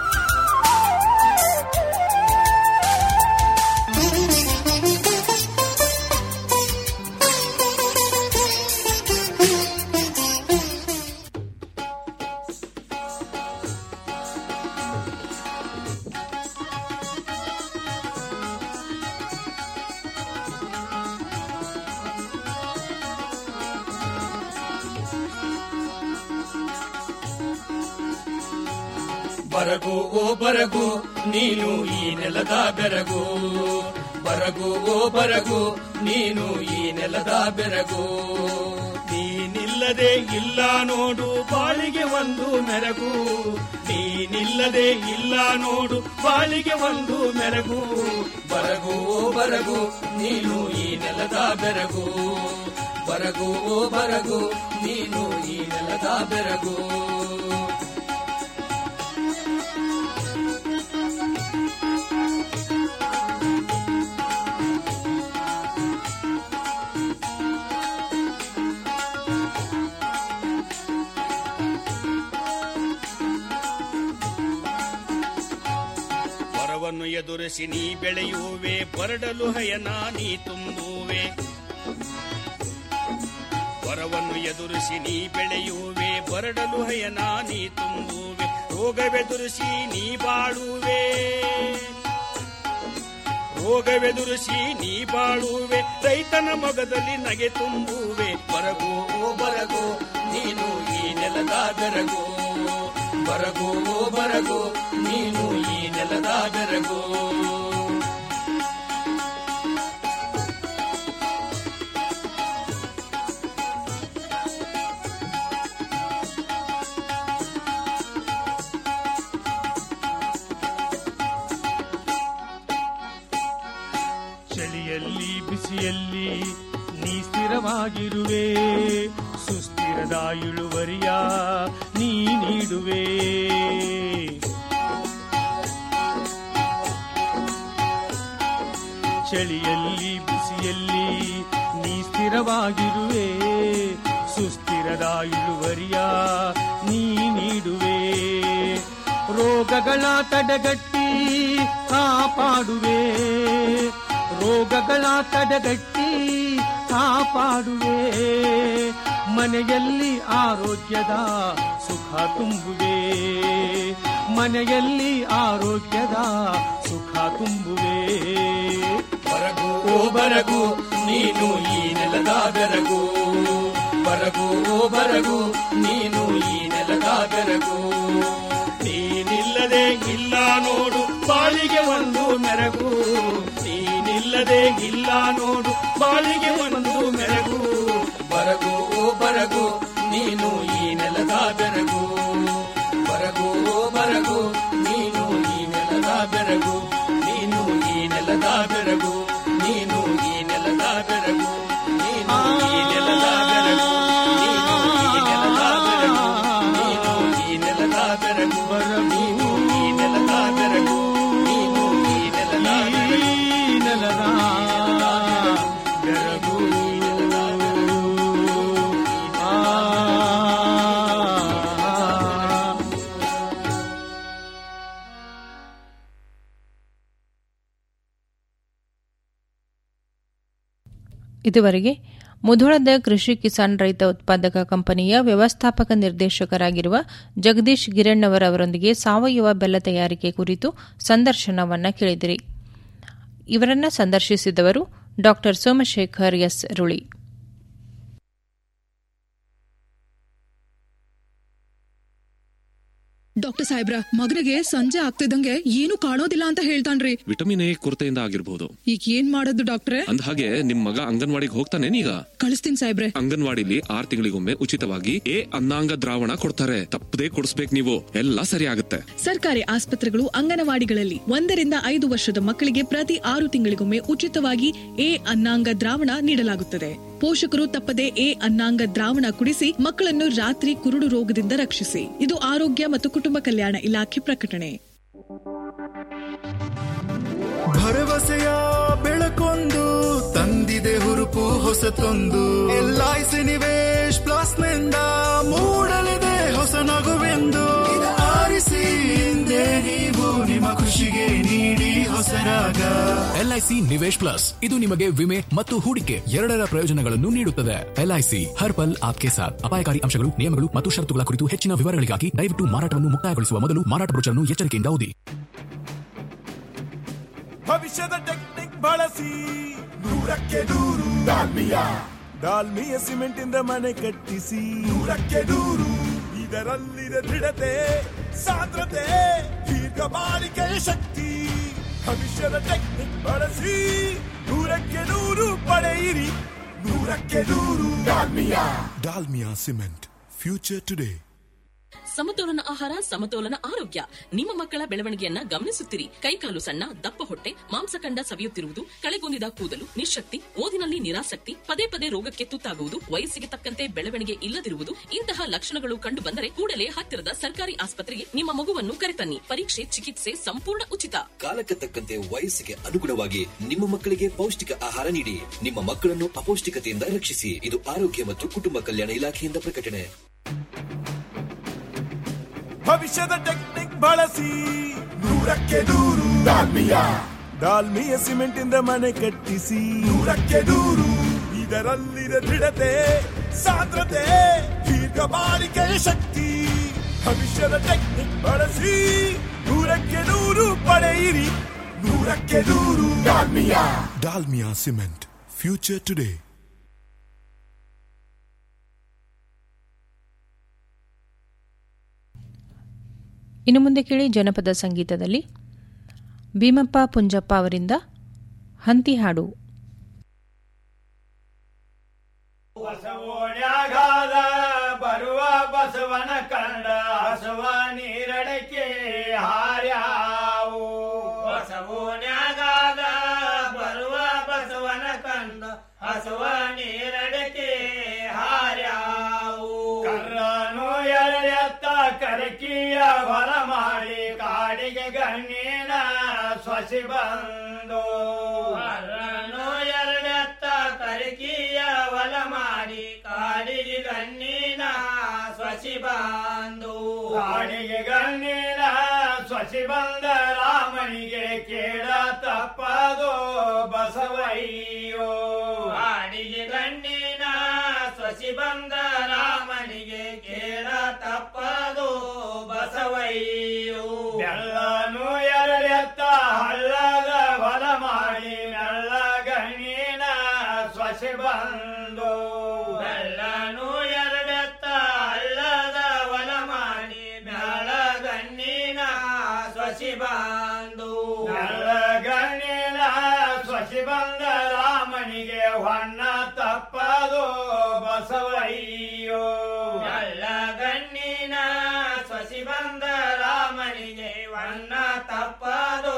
ಬರಗು ಓ ಬರಗು ನೀನು ಈ ನೆಲದ ಬೆರಗು ಬರಗು ಓ ಬರಗು ನೀನು ಈ ನೆಲದ ಬೆರಗು ನೀನಿಲ್ಲದೆ ಇಲ್ಲ ನೋಡು ಬಾಳಿಗೆ ಒಂದು ಮೆರಗು ನೀನಿಲ್ಲದೆ ಇಲ್ಲ ನೋಡು ಬಾಳಿಗೆ ಒಂದು ಮೆರಗು ಬರಗು ಓ ಬರಗು ನೀನು ಈ ನೆಲದ ಬೆರಗು ಬರಗು ಓ ಬರಗು ನೀನು ಈ ನೆಲದ ಬೆರಗು ಬರವನ್ನು ಎದುರಿಸಿ ನೀ ಬೆಳೆಯುವೆ ಬರಡಲು ಹಯನ ನೀ ತುಂಬುವೆ ಬರವನ್ನು ಎದುರಿಸಿ ನೀ ಬೆಳೆಯುವೆ ಬರಡಲು ಹಯನ ನೀ ತುಂಬುವೆ ರೋಗವೆದುರಿಸಿ ನೀ ಬಾಳುವೆ ರೋಗವೆದುರಿಸಿ ನೀ ಬಾಳುವೆ ರೈತನ ಮೊಗದಲ್ಲಿ ನಗೆ ತುಂಬುವೆ ಬರಗು ಓ ಬರಗು ನೀನು ಈ ನೆಲದ ಬೆರಗು ಬರಗು ಓ ಬರಗು ನೀನು ಈ ನೆಲದ ಬೆರಗು ಚಳಿಯಲ್ಲಿ ಬಿಸಿಯಲ್ಲಿ ನೀ ಸ್ಥಿರವಾಗಿರುವೆ ಸುಸ್ಥಿರದ ಇಳುವರಿಯ ನೀ ನೀಡುವೆ ಚಳಿಯಲ್ಲಿ ಬಿಸಿಯಲ್ಲಿ ನೀ ಸ್ಥಿರವಾಗಿರುವೆ ಸುಸ್ಥಿರದ ಇಳುವರಿಯ ನೀ ನೀಡುವೆ ರೋಗಗಳ ತಡೆಗಟ್ಟಿ ಕಾಪಾಡುವೆ ರೋಗಗಳ ತಡೆಗಟ್ಟಿ ಕಾಪಾಡುವೆ ಮನೆಯಲ್ಲಿ ಆರೋಗ್ಯದ ಸುಖ ತುಂಬುವೆ ಮನೆಯಲ್ಲಿ ಆರೋಗ್ಯದ ಸುಖ ತುಂಬುವೆ ಬರಗು ಓ ಬರಗು ನೀನು ಈ ನೆಲದ ಬೆರಗು ಬರಗು ಓ ಬರಗು ನೀನು ಈ ನೆಲದ ಬೆರಗು ನೀನಿಲ್ಲದೆ ಇಲ್ಲ ನೋಡು ಬಾಳಿಗೆ ಒಂದು ಮೆರಗು ನೀನಿಲ್ಲದೆ ಇಲ್ಲ ನೋಡು ಬಾಳಿಗೆ ಒಂದು ಮೆರಗು ಬರಗು ಓ ಬರಗು ನೀನು ಈ ನೆಲದ ಬೆರಗು ಬರಗು ಓ ಬರಗು ನೀನು ಈ ನೆಲದ ಬೆರಗು ನೀನು ಈ ನೆಲದ ಬೆರಗು ನೀನು ಈ ನೆಲದ ಬೆರಗು ನೀನು ಈ ನೆಲದ ಬೆರಗು ನೀನು ಈ ಇದುವರೆಗೆ ಮುಧೋಳದ ಕೃಷಿ ಕಿಸಾನ್ ರೈತ ಉತ್ಪಾದಕ ಕಂಪನಿಯ ವ್ಯವಸ್ಥಾಪಕ ನಿರ್ದೇಶಕರಾಗಿರುವ ಜಗದೀಶ್ ಗಿರಣ್ಣವರ್ ಅವರೊಂದಿಗೆ ಸಾವಯವ ಬೆಲ್ಲ ತಯಾರಿಕೆ ಕುರಿತು ಸಂದರ್ಶನವನ್ನ ಕೇಳಿದಿರಿ ಇವರನ್ನ ಸಂದರ್ಶಿಸಿದವರು ಡಾ ಸೋಮಶೇಖರ್ ಎಸ್ ರುಳಿ ಡಾಕ್ಟರ್ ಸಾಹೇಬ್ರ ಮಗನಿಗೆ ಸಂಜೆ ಆಗ್ತಿದ್ದಂಗೆ ಏನು ಕಾಣೋದಿಲ್ಲ ಅಂತ ಹೇಳ್ತಾನ್ರಿ ವಿಟಮಿನ್ ಎ ಕೊರತೆಯಿಂದ ಆಗಿರ್ಬೋದು ಈಗ ಏನ್ ಮಾಡೋದು ಡಾಕ್ಟ್ರೆ ಅಂದ ಹಾಗೆ ನಿಮ್ ಮಗ ಅಂಗನವಾಡಿಗೆ ಹೋಗ್ತಾನೇನೀಗ ಕಳಿಸ್ತೀನಿ ಸಾಹೇಬ್ರೆ ಅಂಗನವಾಡಿಲಿ ಆರ್ ತಿಂಗಳಿಗೊಮ್ಮೆ ಉಚಿತವಾಗಿ ಎ ಅನ್ನಾಂಗ ದ್ರಾವಣ ಕೊಡ್ತಾರೆ ತಪ್ಪದೇ ಕೊಡಿಸ್ಬೇಕು ನೀವು ಎಲ್ಲ ಸರಿ ಆಗುತ್ತೆ ಸರ್ಕಾರಿ ಆಸ್ಪತ್ರೆಗಳು ಅಂಗನವಾಡಿಗಳಲ್ಲಿ ಒಂದರಿಂದ ಐದು ವರ್ಷದ ಮಕ್ಕಳಿಗೆ ಪ್ರತಿ ಆರು ತಿಂಗಳಿಗೊಮ್ಮೆ ಉಚಿತವಾಗಿ ಎ ಅನ್ನಾಂಗ ದ್ರಾವಣ ನೀಡಲಾಗುತ್ತದೆ ಪೋಷಕರು ತಪ್ಪದೆ ಎ ಅನ್ನಾಂಗ ದ್ರಾವಣ ಕುಡಿಸಿ ಮಕ್ಕಳನ್ನು ರಾತ್ರಿ ಕುರುಡು ರೋಗದಿಂದ ರಕ್ಷಿಸಿ ಇದು ಆರೋಗ್ಯ ಮತ್ತು ಕುಟುಂಬ ಕಲ್ಯಾಣ ಇಲಾಖೆ ಪ್ರಕಟಣೆ ಭರವಸೆಯ ಬೆಳಕೊಂದು ತಂದಿದೆ ಹುರುಪು ಹೊಸತೊಂದು ಎಲ್ಐಸಿ ನಿವೇಶ್ ಪ್ಲಸ್ ನಿಂದ ಮೂಡಲಿದೆ ಹೊಸ ನಗುವೆಂದು ಆರಿಸಿ ಹಿಂದೆ ನೀವು ನಿಮ್ಮ ಖುಷಿಗೆ ನೀಡಿ ಹೊಸ ರಾಗ ಎಲ್ಐಸಿ ನಿವೇಶ್ ಪ್ಲಸ್ ಇದು ನಿಮಗೆ ವಿಮೆ ಮತ್ತು ಹೂಡಿಕೆ ಎರಡರ ಪ್ರಯೋಜನಗಳನ್ನು ನೀಡುತ್ತದೆ ಎಲ್ಐಸಿ ಹರ್ ಪಲ್ ಆಪ್ಕೆ ಸಾಥ್ ಅಪಾಯಕಾರಿ ಅಂಶಗಳು ನಿಯಮಗಳು ಮತ್ತು ಷರತ್ತುಗಳ ಕುರಿತು ಹೆಚ್ಚಿನ ವಿವರಗಳಿಗಾಗಿ ದಯವಿಟ್ಟು ಮಾರಾಟವನ್ನು ಮುಕ್ತಾಯಗೊಳಿಸುವ ಮೊದಲು ಮಾರಾಟ ಬ್ರೋಚರ್ನ್ನು ಎಚ್ಚರಿಕೆಯಿಂದ ಓದಿ ಭವಿಷ್ಯದ ಟೆಕ್ನಿಕ್ ಬಳಸಿ ನೂರಕ್ಕೆ ನೂರು ಡಾಲ್ಮಿಯ ಡಾಲ್ಮಿಯ ಸಿಮೆಂಟ್ ಇಂದ ಮನೆ ಕಟ್ಟಿಸಿ ನೂರಕ್ಕೆ ನೂರು ಇದರಲ್ಲಿದೆ ದೃಢತೆ ಸಾಂದ್ರತೆ ದೀರ್ಘ ಬಾಳಿಕೆಯ ಶಕ್ತಿ ಭವಿಷ್ಯದ ಟೆಕ್ನಿಕ್ ಬಳಸಿ ನೂರಕ್ಕೆ ನೂರು ಪಡೆಯಿರಿ ನೂರಕ್ಕೆ ನೂರು Dalmia Dalmia cement future today ಸಮತೋಲನ ಆಹಾರ ಸಮತೋಲನ ಆರೋಗ್ಯ ನಿಮ್ಮ ಮಕ್ಕಳ ಬೆಳವಣಿಗೆಯನ್ನ ಗಮನಿಸುತ್ತಿರಿ ಕೈಕಾಲು ಸಣ್ಣ ದಪ್ಪ ಹೊಟ್ಟೆ ಮಾಂಸಖಂಡ ಸವಿಯುತ್ತಿರುವುದು ಕಳೆಗುಂದಿದ ಕೂದಲು ನಿಶಕ್ತಿ ಓದಿನಲ್ಲಿ ನಿರಾಸಕ್ತಿ ಪದೇ ಪದೇ ರೋಗಕ್ಕೆ ತುತ್ತಾಗುವುದು ವಯಸ್ಸಿಗೆ ತಕ್ಕಂತೆ ಬೆಳವಣಿಗೆ ಇಲ್ಲದಿರುವುದು ಇಂತಹ ಲಕ್ಷಣಗಳು ಕಂಡು ಬಂದರೆ ಕೂಡಲೇ ಹತ್ತಿರದ ಸರ್ಕಾರಿ ಆಸ್ಪತ್ರೆಗೆ ನಿಮ್ಮ ಮಗುವನ್ನು ಕರೆತನ್ನಿ ಪರೀಕ್ಷೆ ಚಿಕಿತ್ಸೆ ಸಂಪೂರ್ಣ ಉಚಿತ ಕಾಲಕ್ಕೆ ತಕ್ಕಂತೆ ವಯಸ್ಸಿಗೆ ಅನುಗುಣವಾಗಿ ನಿಮ್ಮ ಮಕ್ಕಳಿಗೆ ಪೌಷ್ಟಿಕ ಆಹಾರ ನೀಡಿ ನಿಮ್ಮ ಮಕ್ಕಳನ್ನು ಅಪೌಷ್ಟಿಕತೆಯಿಂದ ರಕ್ಷಿಸಿ ಇದು ಆರೋಗ್ಯ ಮತ್ತು ಕುಟುಂಬ ಕಲ್ಯಾಣ ಇಲಾಖೆಯಿಂದ ಪ್ರಕಟಣೆ ಭವಿಷ್ಯದ ಟೆಕ್ನಿಕ್ ಬಳಸಿ ನೂರಕ್ಕೆ ನೂರು ಡಾಲ್ಮಿಯ ಡಾಲ್ಮಿಯ ಸಿಮೆಂಟ್ ಇಂದ ಮನೆ ಕಟ್ಟಿಸಿ ನೂರಕ್ಕೆ ನೂರು ಇದರಲ್ಲಿದೆ ದೃಢತೆ ಸಾಂದ್ರತೆ ದೀರ್ಘ ಬಾಳಿಕೆಯ ಶಕ್ತಿ ಭವಿಷ್ಯದ ಟೆಕ್ನಿಕ್ ಬಳಸಿ ನೂರಕ್ಕೆ ನೂರು ಪಡೆಯಿರಿ ನೂರಕ್ಕೆ ನೂರು Dalmia Dalmia cement future today ಇನ್ನು ಮುಂದೆ ಕೇಳಿ ಜನಪದ ಸಂಗೀತದಲ್ಲಿ ಭೀಮಪ್ಪ ಪುಂಜಪ್ಪ ಅವರಿಂದ ಹಂತಿ ಹಾಡು ಬಸವೋಣ್ಯಾಗಾದ ಬರುವ ಬಸವನ ಕಂಡ ಹಸುವ ನೀರಡಕ್ಕೆ ಹಾರ್ಯಾವು ಬಸವೋಣ್ಯಾಗಾದ ಬರುವ ಬಸವನ ಕಂಡ ಹಸುವ ನೀರಡಕ್ಕೆ ಹಾರ್ಯಾವು ಕರ್ರನು ಎರಡೆತ್ತ ಕರಕಿಯ ಹೊರ ಮಾಡಿ ಕಾಡಿಗೆ ಗಣ್ಣಿನ ಸ್ವಸಿ ಬಂದು ಕರ್ರನು ಎರಡೆತ್ತ ಕರಕಿಯ ಹೊಲ ಮಾಡಿ ಕಾಡಿಗೆ ಗಣ್ಣಿನ ಸ್ವಸಿ ಬಂದು ಕಾಡಿಗೆ ಗಣ್ಣಿನ ಸ್ವಸಿ ಬಂದ ರಾಮನಿಗೆ ಕೇಳ ತಪ್ಪದು ಬಸವಯ್ಯೋ ಕಾಡಿಗೆ ಗಣ್ಣಿನ ಸ್ವಸಿ ಬಂದ ರಾಮನಿಗೆ ಕೇಳ ತಪ್ಪದು ಬಸವಯ್ಯೋ ಬೆಳ್ಳನು ಎರಡೆತ್ತ ಹಳ್ಳದ ಹೊಲ ಮಾಡಿ ಮೆಲ್ಲ ಗಣ್ಣಿನ ಸ್ವಸಿ ಬಂದು ಬೆಳ್ಳನು ಎರಡೆತ್ತ ಹಳ್ಳದ ಹೊಲ ಮಾಡಿ ಮೆಲ್ಲ ಗಣ್ಣಿನ ಸ್ವಸಿ ಬಂದು ಮೆಲ್ಲ ಗಣ್ಣಿನ ಸ್ವಸಿ ಬಂದ ರಾಮನಿಗೆ ಹೊನ್ನ ತಪ್ಪದು ಬಸವಯ್ಯೋ ಎಲ್ಲ ಗಣ್ಣಿನ ಸ್ವಸಿ ಬಂದ ರಾಮನಿಗೆ ವನ್ನ ತಪ್ಪದು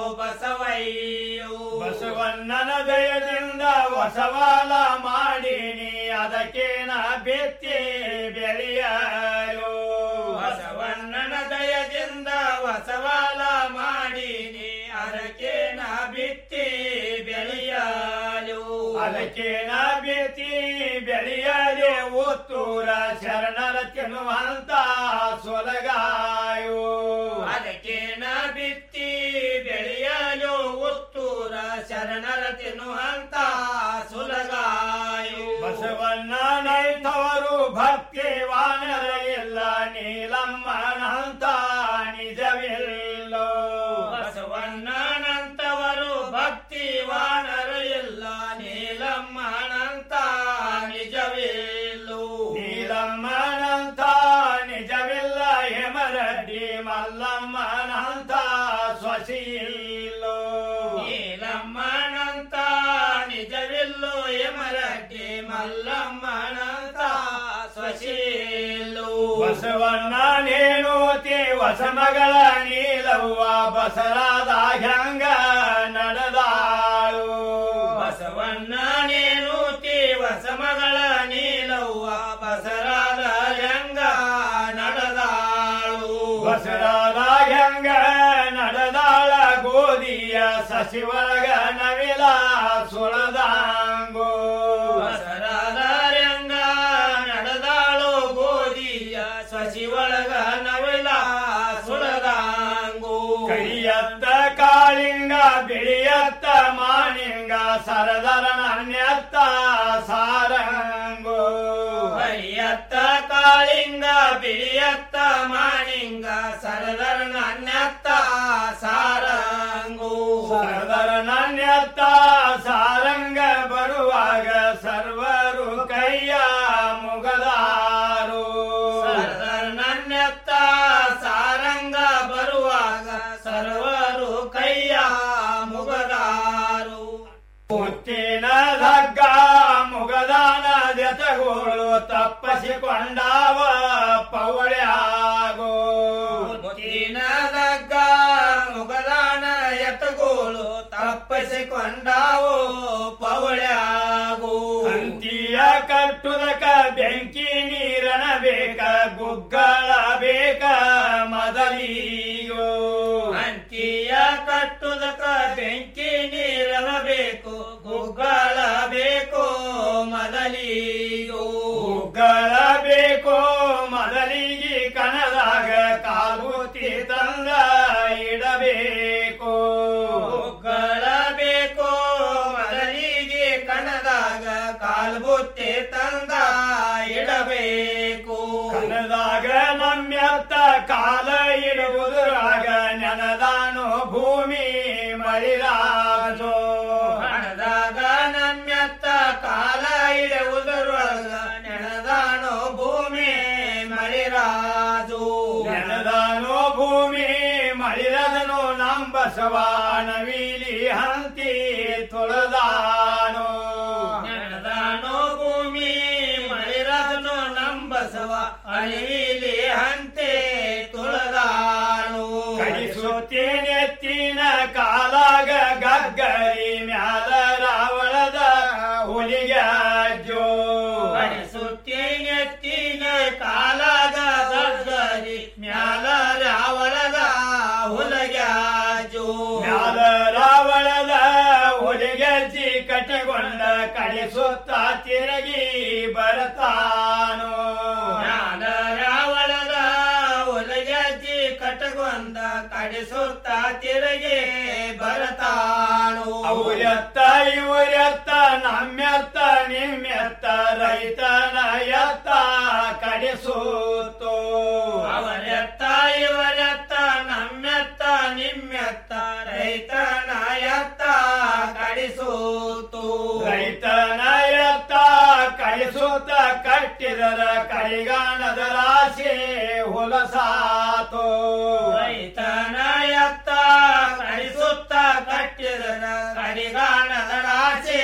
ಬಸವಯ್ಯೋ ಬಸವಣ್ಣನ ದಯದಿಂದ ವಸವಾಲ ಮಾಡೀನಿ ಅದಕ್ಕೇನ ಬೆತ್ತಿ ಬೆಳೆಯಲು ಬಸವಣ್ಣನ ದಯದಿಂದ ವಸವಾಲ ಮಾಡೀನಿ ಅದಕ್ಕೇನ ಬಿತ್ತಿ ಬೆಳೆಯಲು ಅದಕ್ಕೇನ ಬಿತ್ತಿ ಬೆಳೆಯಲಿ ಉತ್ತೂರ ಶರಣರ ತಿನ್ನುವಂತ ಸೊಲಗಾಯು ಅದಕ್ಕೇನ ಬಿತ್ತಿ ಬೆಳೆಯಲು ಉತ್ತೂರ ಶರಣರ ತಿನ್ನುವಂತ ಸುಲಗಾಯು ಸೊಸೆಯಿಲ್ಲೋ ನೀಲಮ್ಮನಂತ ನಿಜವಿಲ್ಲೋ ಎಮರಕ್ಕೆ ಮಲ್ಲಮ್ಮನಂತ ಸೊಸೆಯಿಲ್ಲೋ ಬಸವಣ್ಣ ನೇಣೋತಿ ಹೊಸ ಮಗಳ ನೀಲವ್ವ ಬಸರಾದ ಹ್ಯಾಂಗ ನಡೆದಾಳು ಬಸವಣ್ಣ ನೇಣೋತಿ ಹೊಸ ಮಗಳ ನೀಲವ್ವ ಬಸರಾದ ಹ್ಯಾಂಗ ನಡೆದಾಳು ಬಸರಾದ ಹ್ಯಾಂಗ ನಡೆದಾಳ ಗೋಧಿಯ ಸಸಿವಳಗ ನವಿಲ ಸುಳದಾಂಗೋ ಬಸರಾದ ರಂಗ ನಡೆದಾಳು ಗೋಧಿಯ ಸಸಿವಳಗ ನವಿಲ ಸುಳದಾಂಗೋ ಕೈಯತ್ತ ಕಾಳಿಂಗ ಬಿಳಿಯತ್ತ ಮಾಣಿಂಗ ಸರದರ ನನ್ಯತ್ತ ಸಾರಂಗೋ ಕೈಯತ್ತ ಕಾಳಿಂಗ ಬಿಳಿಯತ್ತ ಮಾಣಿಂಗ ಸರದರ ನನ್ಯತ್ತ ಸಾರಂಗೋ ಸರದರ ನನ್ಯತ್ತ ಸಾರಂಗ ಬರುವಾಗ ಸರ್ವರು ಕೈಯ ಮುಗದಾರು ಸರದರ ನನ್ಯತ್ತ ಸಾರಂಗ ಬರುವಾಗ ಸರ್ವರು ಕೈಯ ಮುಗದಾರು ಮುತ್ತಿನ ಧಗ್ಗ ಮುಗದಾನ ಜತಗೋಳು ತಪ್ಪಸಿಕೊಂಡಾವ ಪವಳ್ಯಾಗೋ ಮುತ್ತಿನ ಧಗ್ಗ ಮುಗದಾನ ಎತ್ತಗೋಳು ತಪ್ಪಸಿಕೊಂಡಾವು ಪವಳ್ಯಾಗೋ ಅಂತಿಯ ಕಟ್ಟುದಕ ಬೆಂಕಿ ನೀರನ ಬೇಕ ಗುಗ್ಗಳ ಬೇಕ ಮೊದಲಿಗೋ ಅಂತಿಯ ಕಟ್ಟುದಕ ಬೆಂಕಿ ನೀರನ ಬೇಕು ಗುಗ್ಗಳ ಬೇಕು ಮೊದಲಿಗೋ ಗುಗ್ಗಳ ಬೇಕು ಮೊದಲಿಗೆ ಕಣದಾಗ ಕಾಲುತಿ ತಂದ ಇಡಬೇಕು ಗುಗ್ಗಳ ಬೇಕು ಮೊದಲಿಗೆ ಕಣದಾಗ ಕಾಲ್ಬುತ್ತಿ ತಂದ ಇಡಬೇಕು ಕಣದಾಗ ನಮ್ಯತ್ತ ಕಾಲ ಇಡುವುದರಾಗ ನೆನದಾನು ಭೂಮಿ ಮಳಿರಾಜೋ ಕಣದಾಗ ನಮ್ಯತ್ತ ಕಾಲ ಇಡುವುದರೊಳಗ ನೆನದಾನು ಭೂಮಿ ಮಳಿರಾಜು ನೆನದಾನು ಭೂಮಿ ಮಳಿರದನು ನಂಬಸವ ನವಿಲಿ ಹಂತಿ ತೊಳೆದಾನು ನೆನದಾನು ಭೂಮಿ ಮಳಿರದನು ನಂಬಸವ ಅಳಿಲಿ ಹಂತೆ ತುಳದಾನು ಕಡಿಸುತ್ತೇನೆತ್ತಿನ ಕಾಲಾಗ ಗಗ್ಗರಿ ಮ್ಯಾಲ ರಾವಣದ ಹುಲಿಗಾಜೋ ಕಡಿಸುತ್ತೇನೆತ್ತಿನ ಕಾಲಾಗ ಗಗ್ಗರಿ ಮ್ಯಾಲ ರಾವಣದ ಹುಲಗಾಜೋ ಮ್ಯಾಲ ರಾವಣದ ಹುಲಿಗಜ್ಜಿ ಕಟ್ಟಿಕೊಂಡ ಕಡಿಸುತ್ತ ತಿರುಗಿ ಬರ್ತಾನೋ ಜ್ಞಾನ ರಾವಣದ ಒಲಗಜ್ಜಿ ಕಟಗೊಂದ ಕಡಿಸುತ್ತ ತಿರುಗಿ ಬರ್ತಾನು ಅವರೆತ್ತ ಇವರೆತ್ತ ನಮ್ಮೆತ್ತ ನಿಮ್ಮೆತ್ತ ರೈತನ ಎತ್ತ ಕಡಿಸೂತು ಅವರೆತ್ತ ಇವರೆತ್ತ ನಮ್ಮೆತ್ತ ನಿಮ್ಮೆತ್ತ ರೈತನ ಎತ್ತ ಕಡಿಸೂತು ರೈತನ ಎತ್ತ ಕಡಿಸುತ್ತ ಕಟ್ಟಿದರ ಕೈಗಾಣದ ರಾಶಿ ಹುಲಸಾತು ರೈತನ ಎತ್ತ ಕಡಿಸುತ್ತ ಕಟ್ಟಿದರ ಕಡಿಗಾಣದ ರಾಶಿ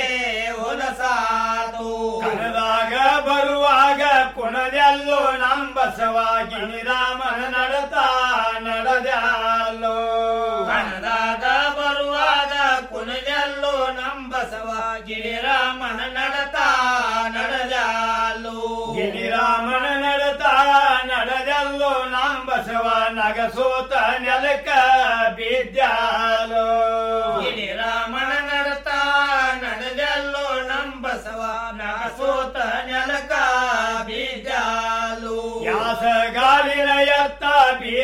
ಹುಲಸಾತು ಕನದಾಗ ಬರುವಾಗ ಕುಣದೆಲ್ಲೋ ನಂಬಸವ ಗಿರಿರಾಮನ ನಡತ ನಡೆದಲ್ಲೋ ಕನದಾಗ ಬರುವಾಗ ಕುಣದೆಲ್ಲೋ ನಂಬಸವ ಗಿರಿರಾಮನ ನಡತ ನಡೆದಲ್ಲೋ ಗಿರಿರಾಮನ ನಡತ ನಡೆದಲ್ಲೋ ನಂಬಸವ ನಗಸೋತ ನೆಲಕ ಬಿದ್ದಾಲೋ ಗಿರಿರಾಮನ ನಡತ ನಡೆದಲ್ಲೋ ನಂಬಸವ ನಗಸೋತ ನೆಲಕ ಬಿದ್ದಾಲೋ ಯಾಸಗಾಲಿನ ಎತ್ತ ಬಿ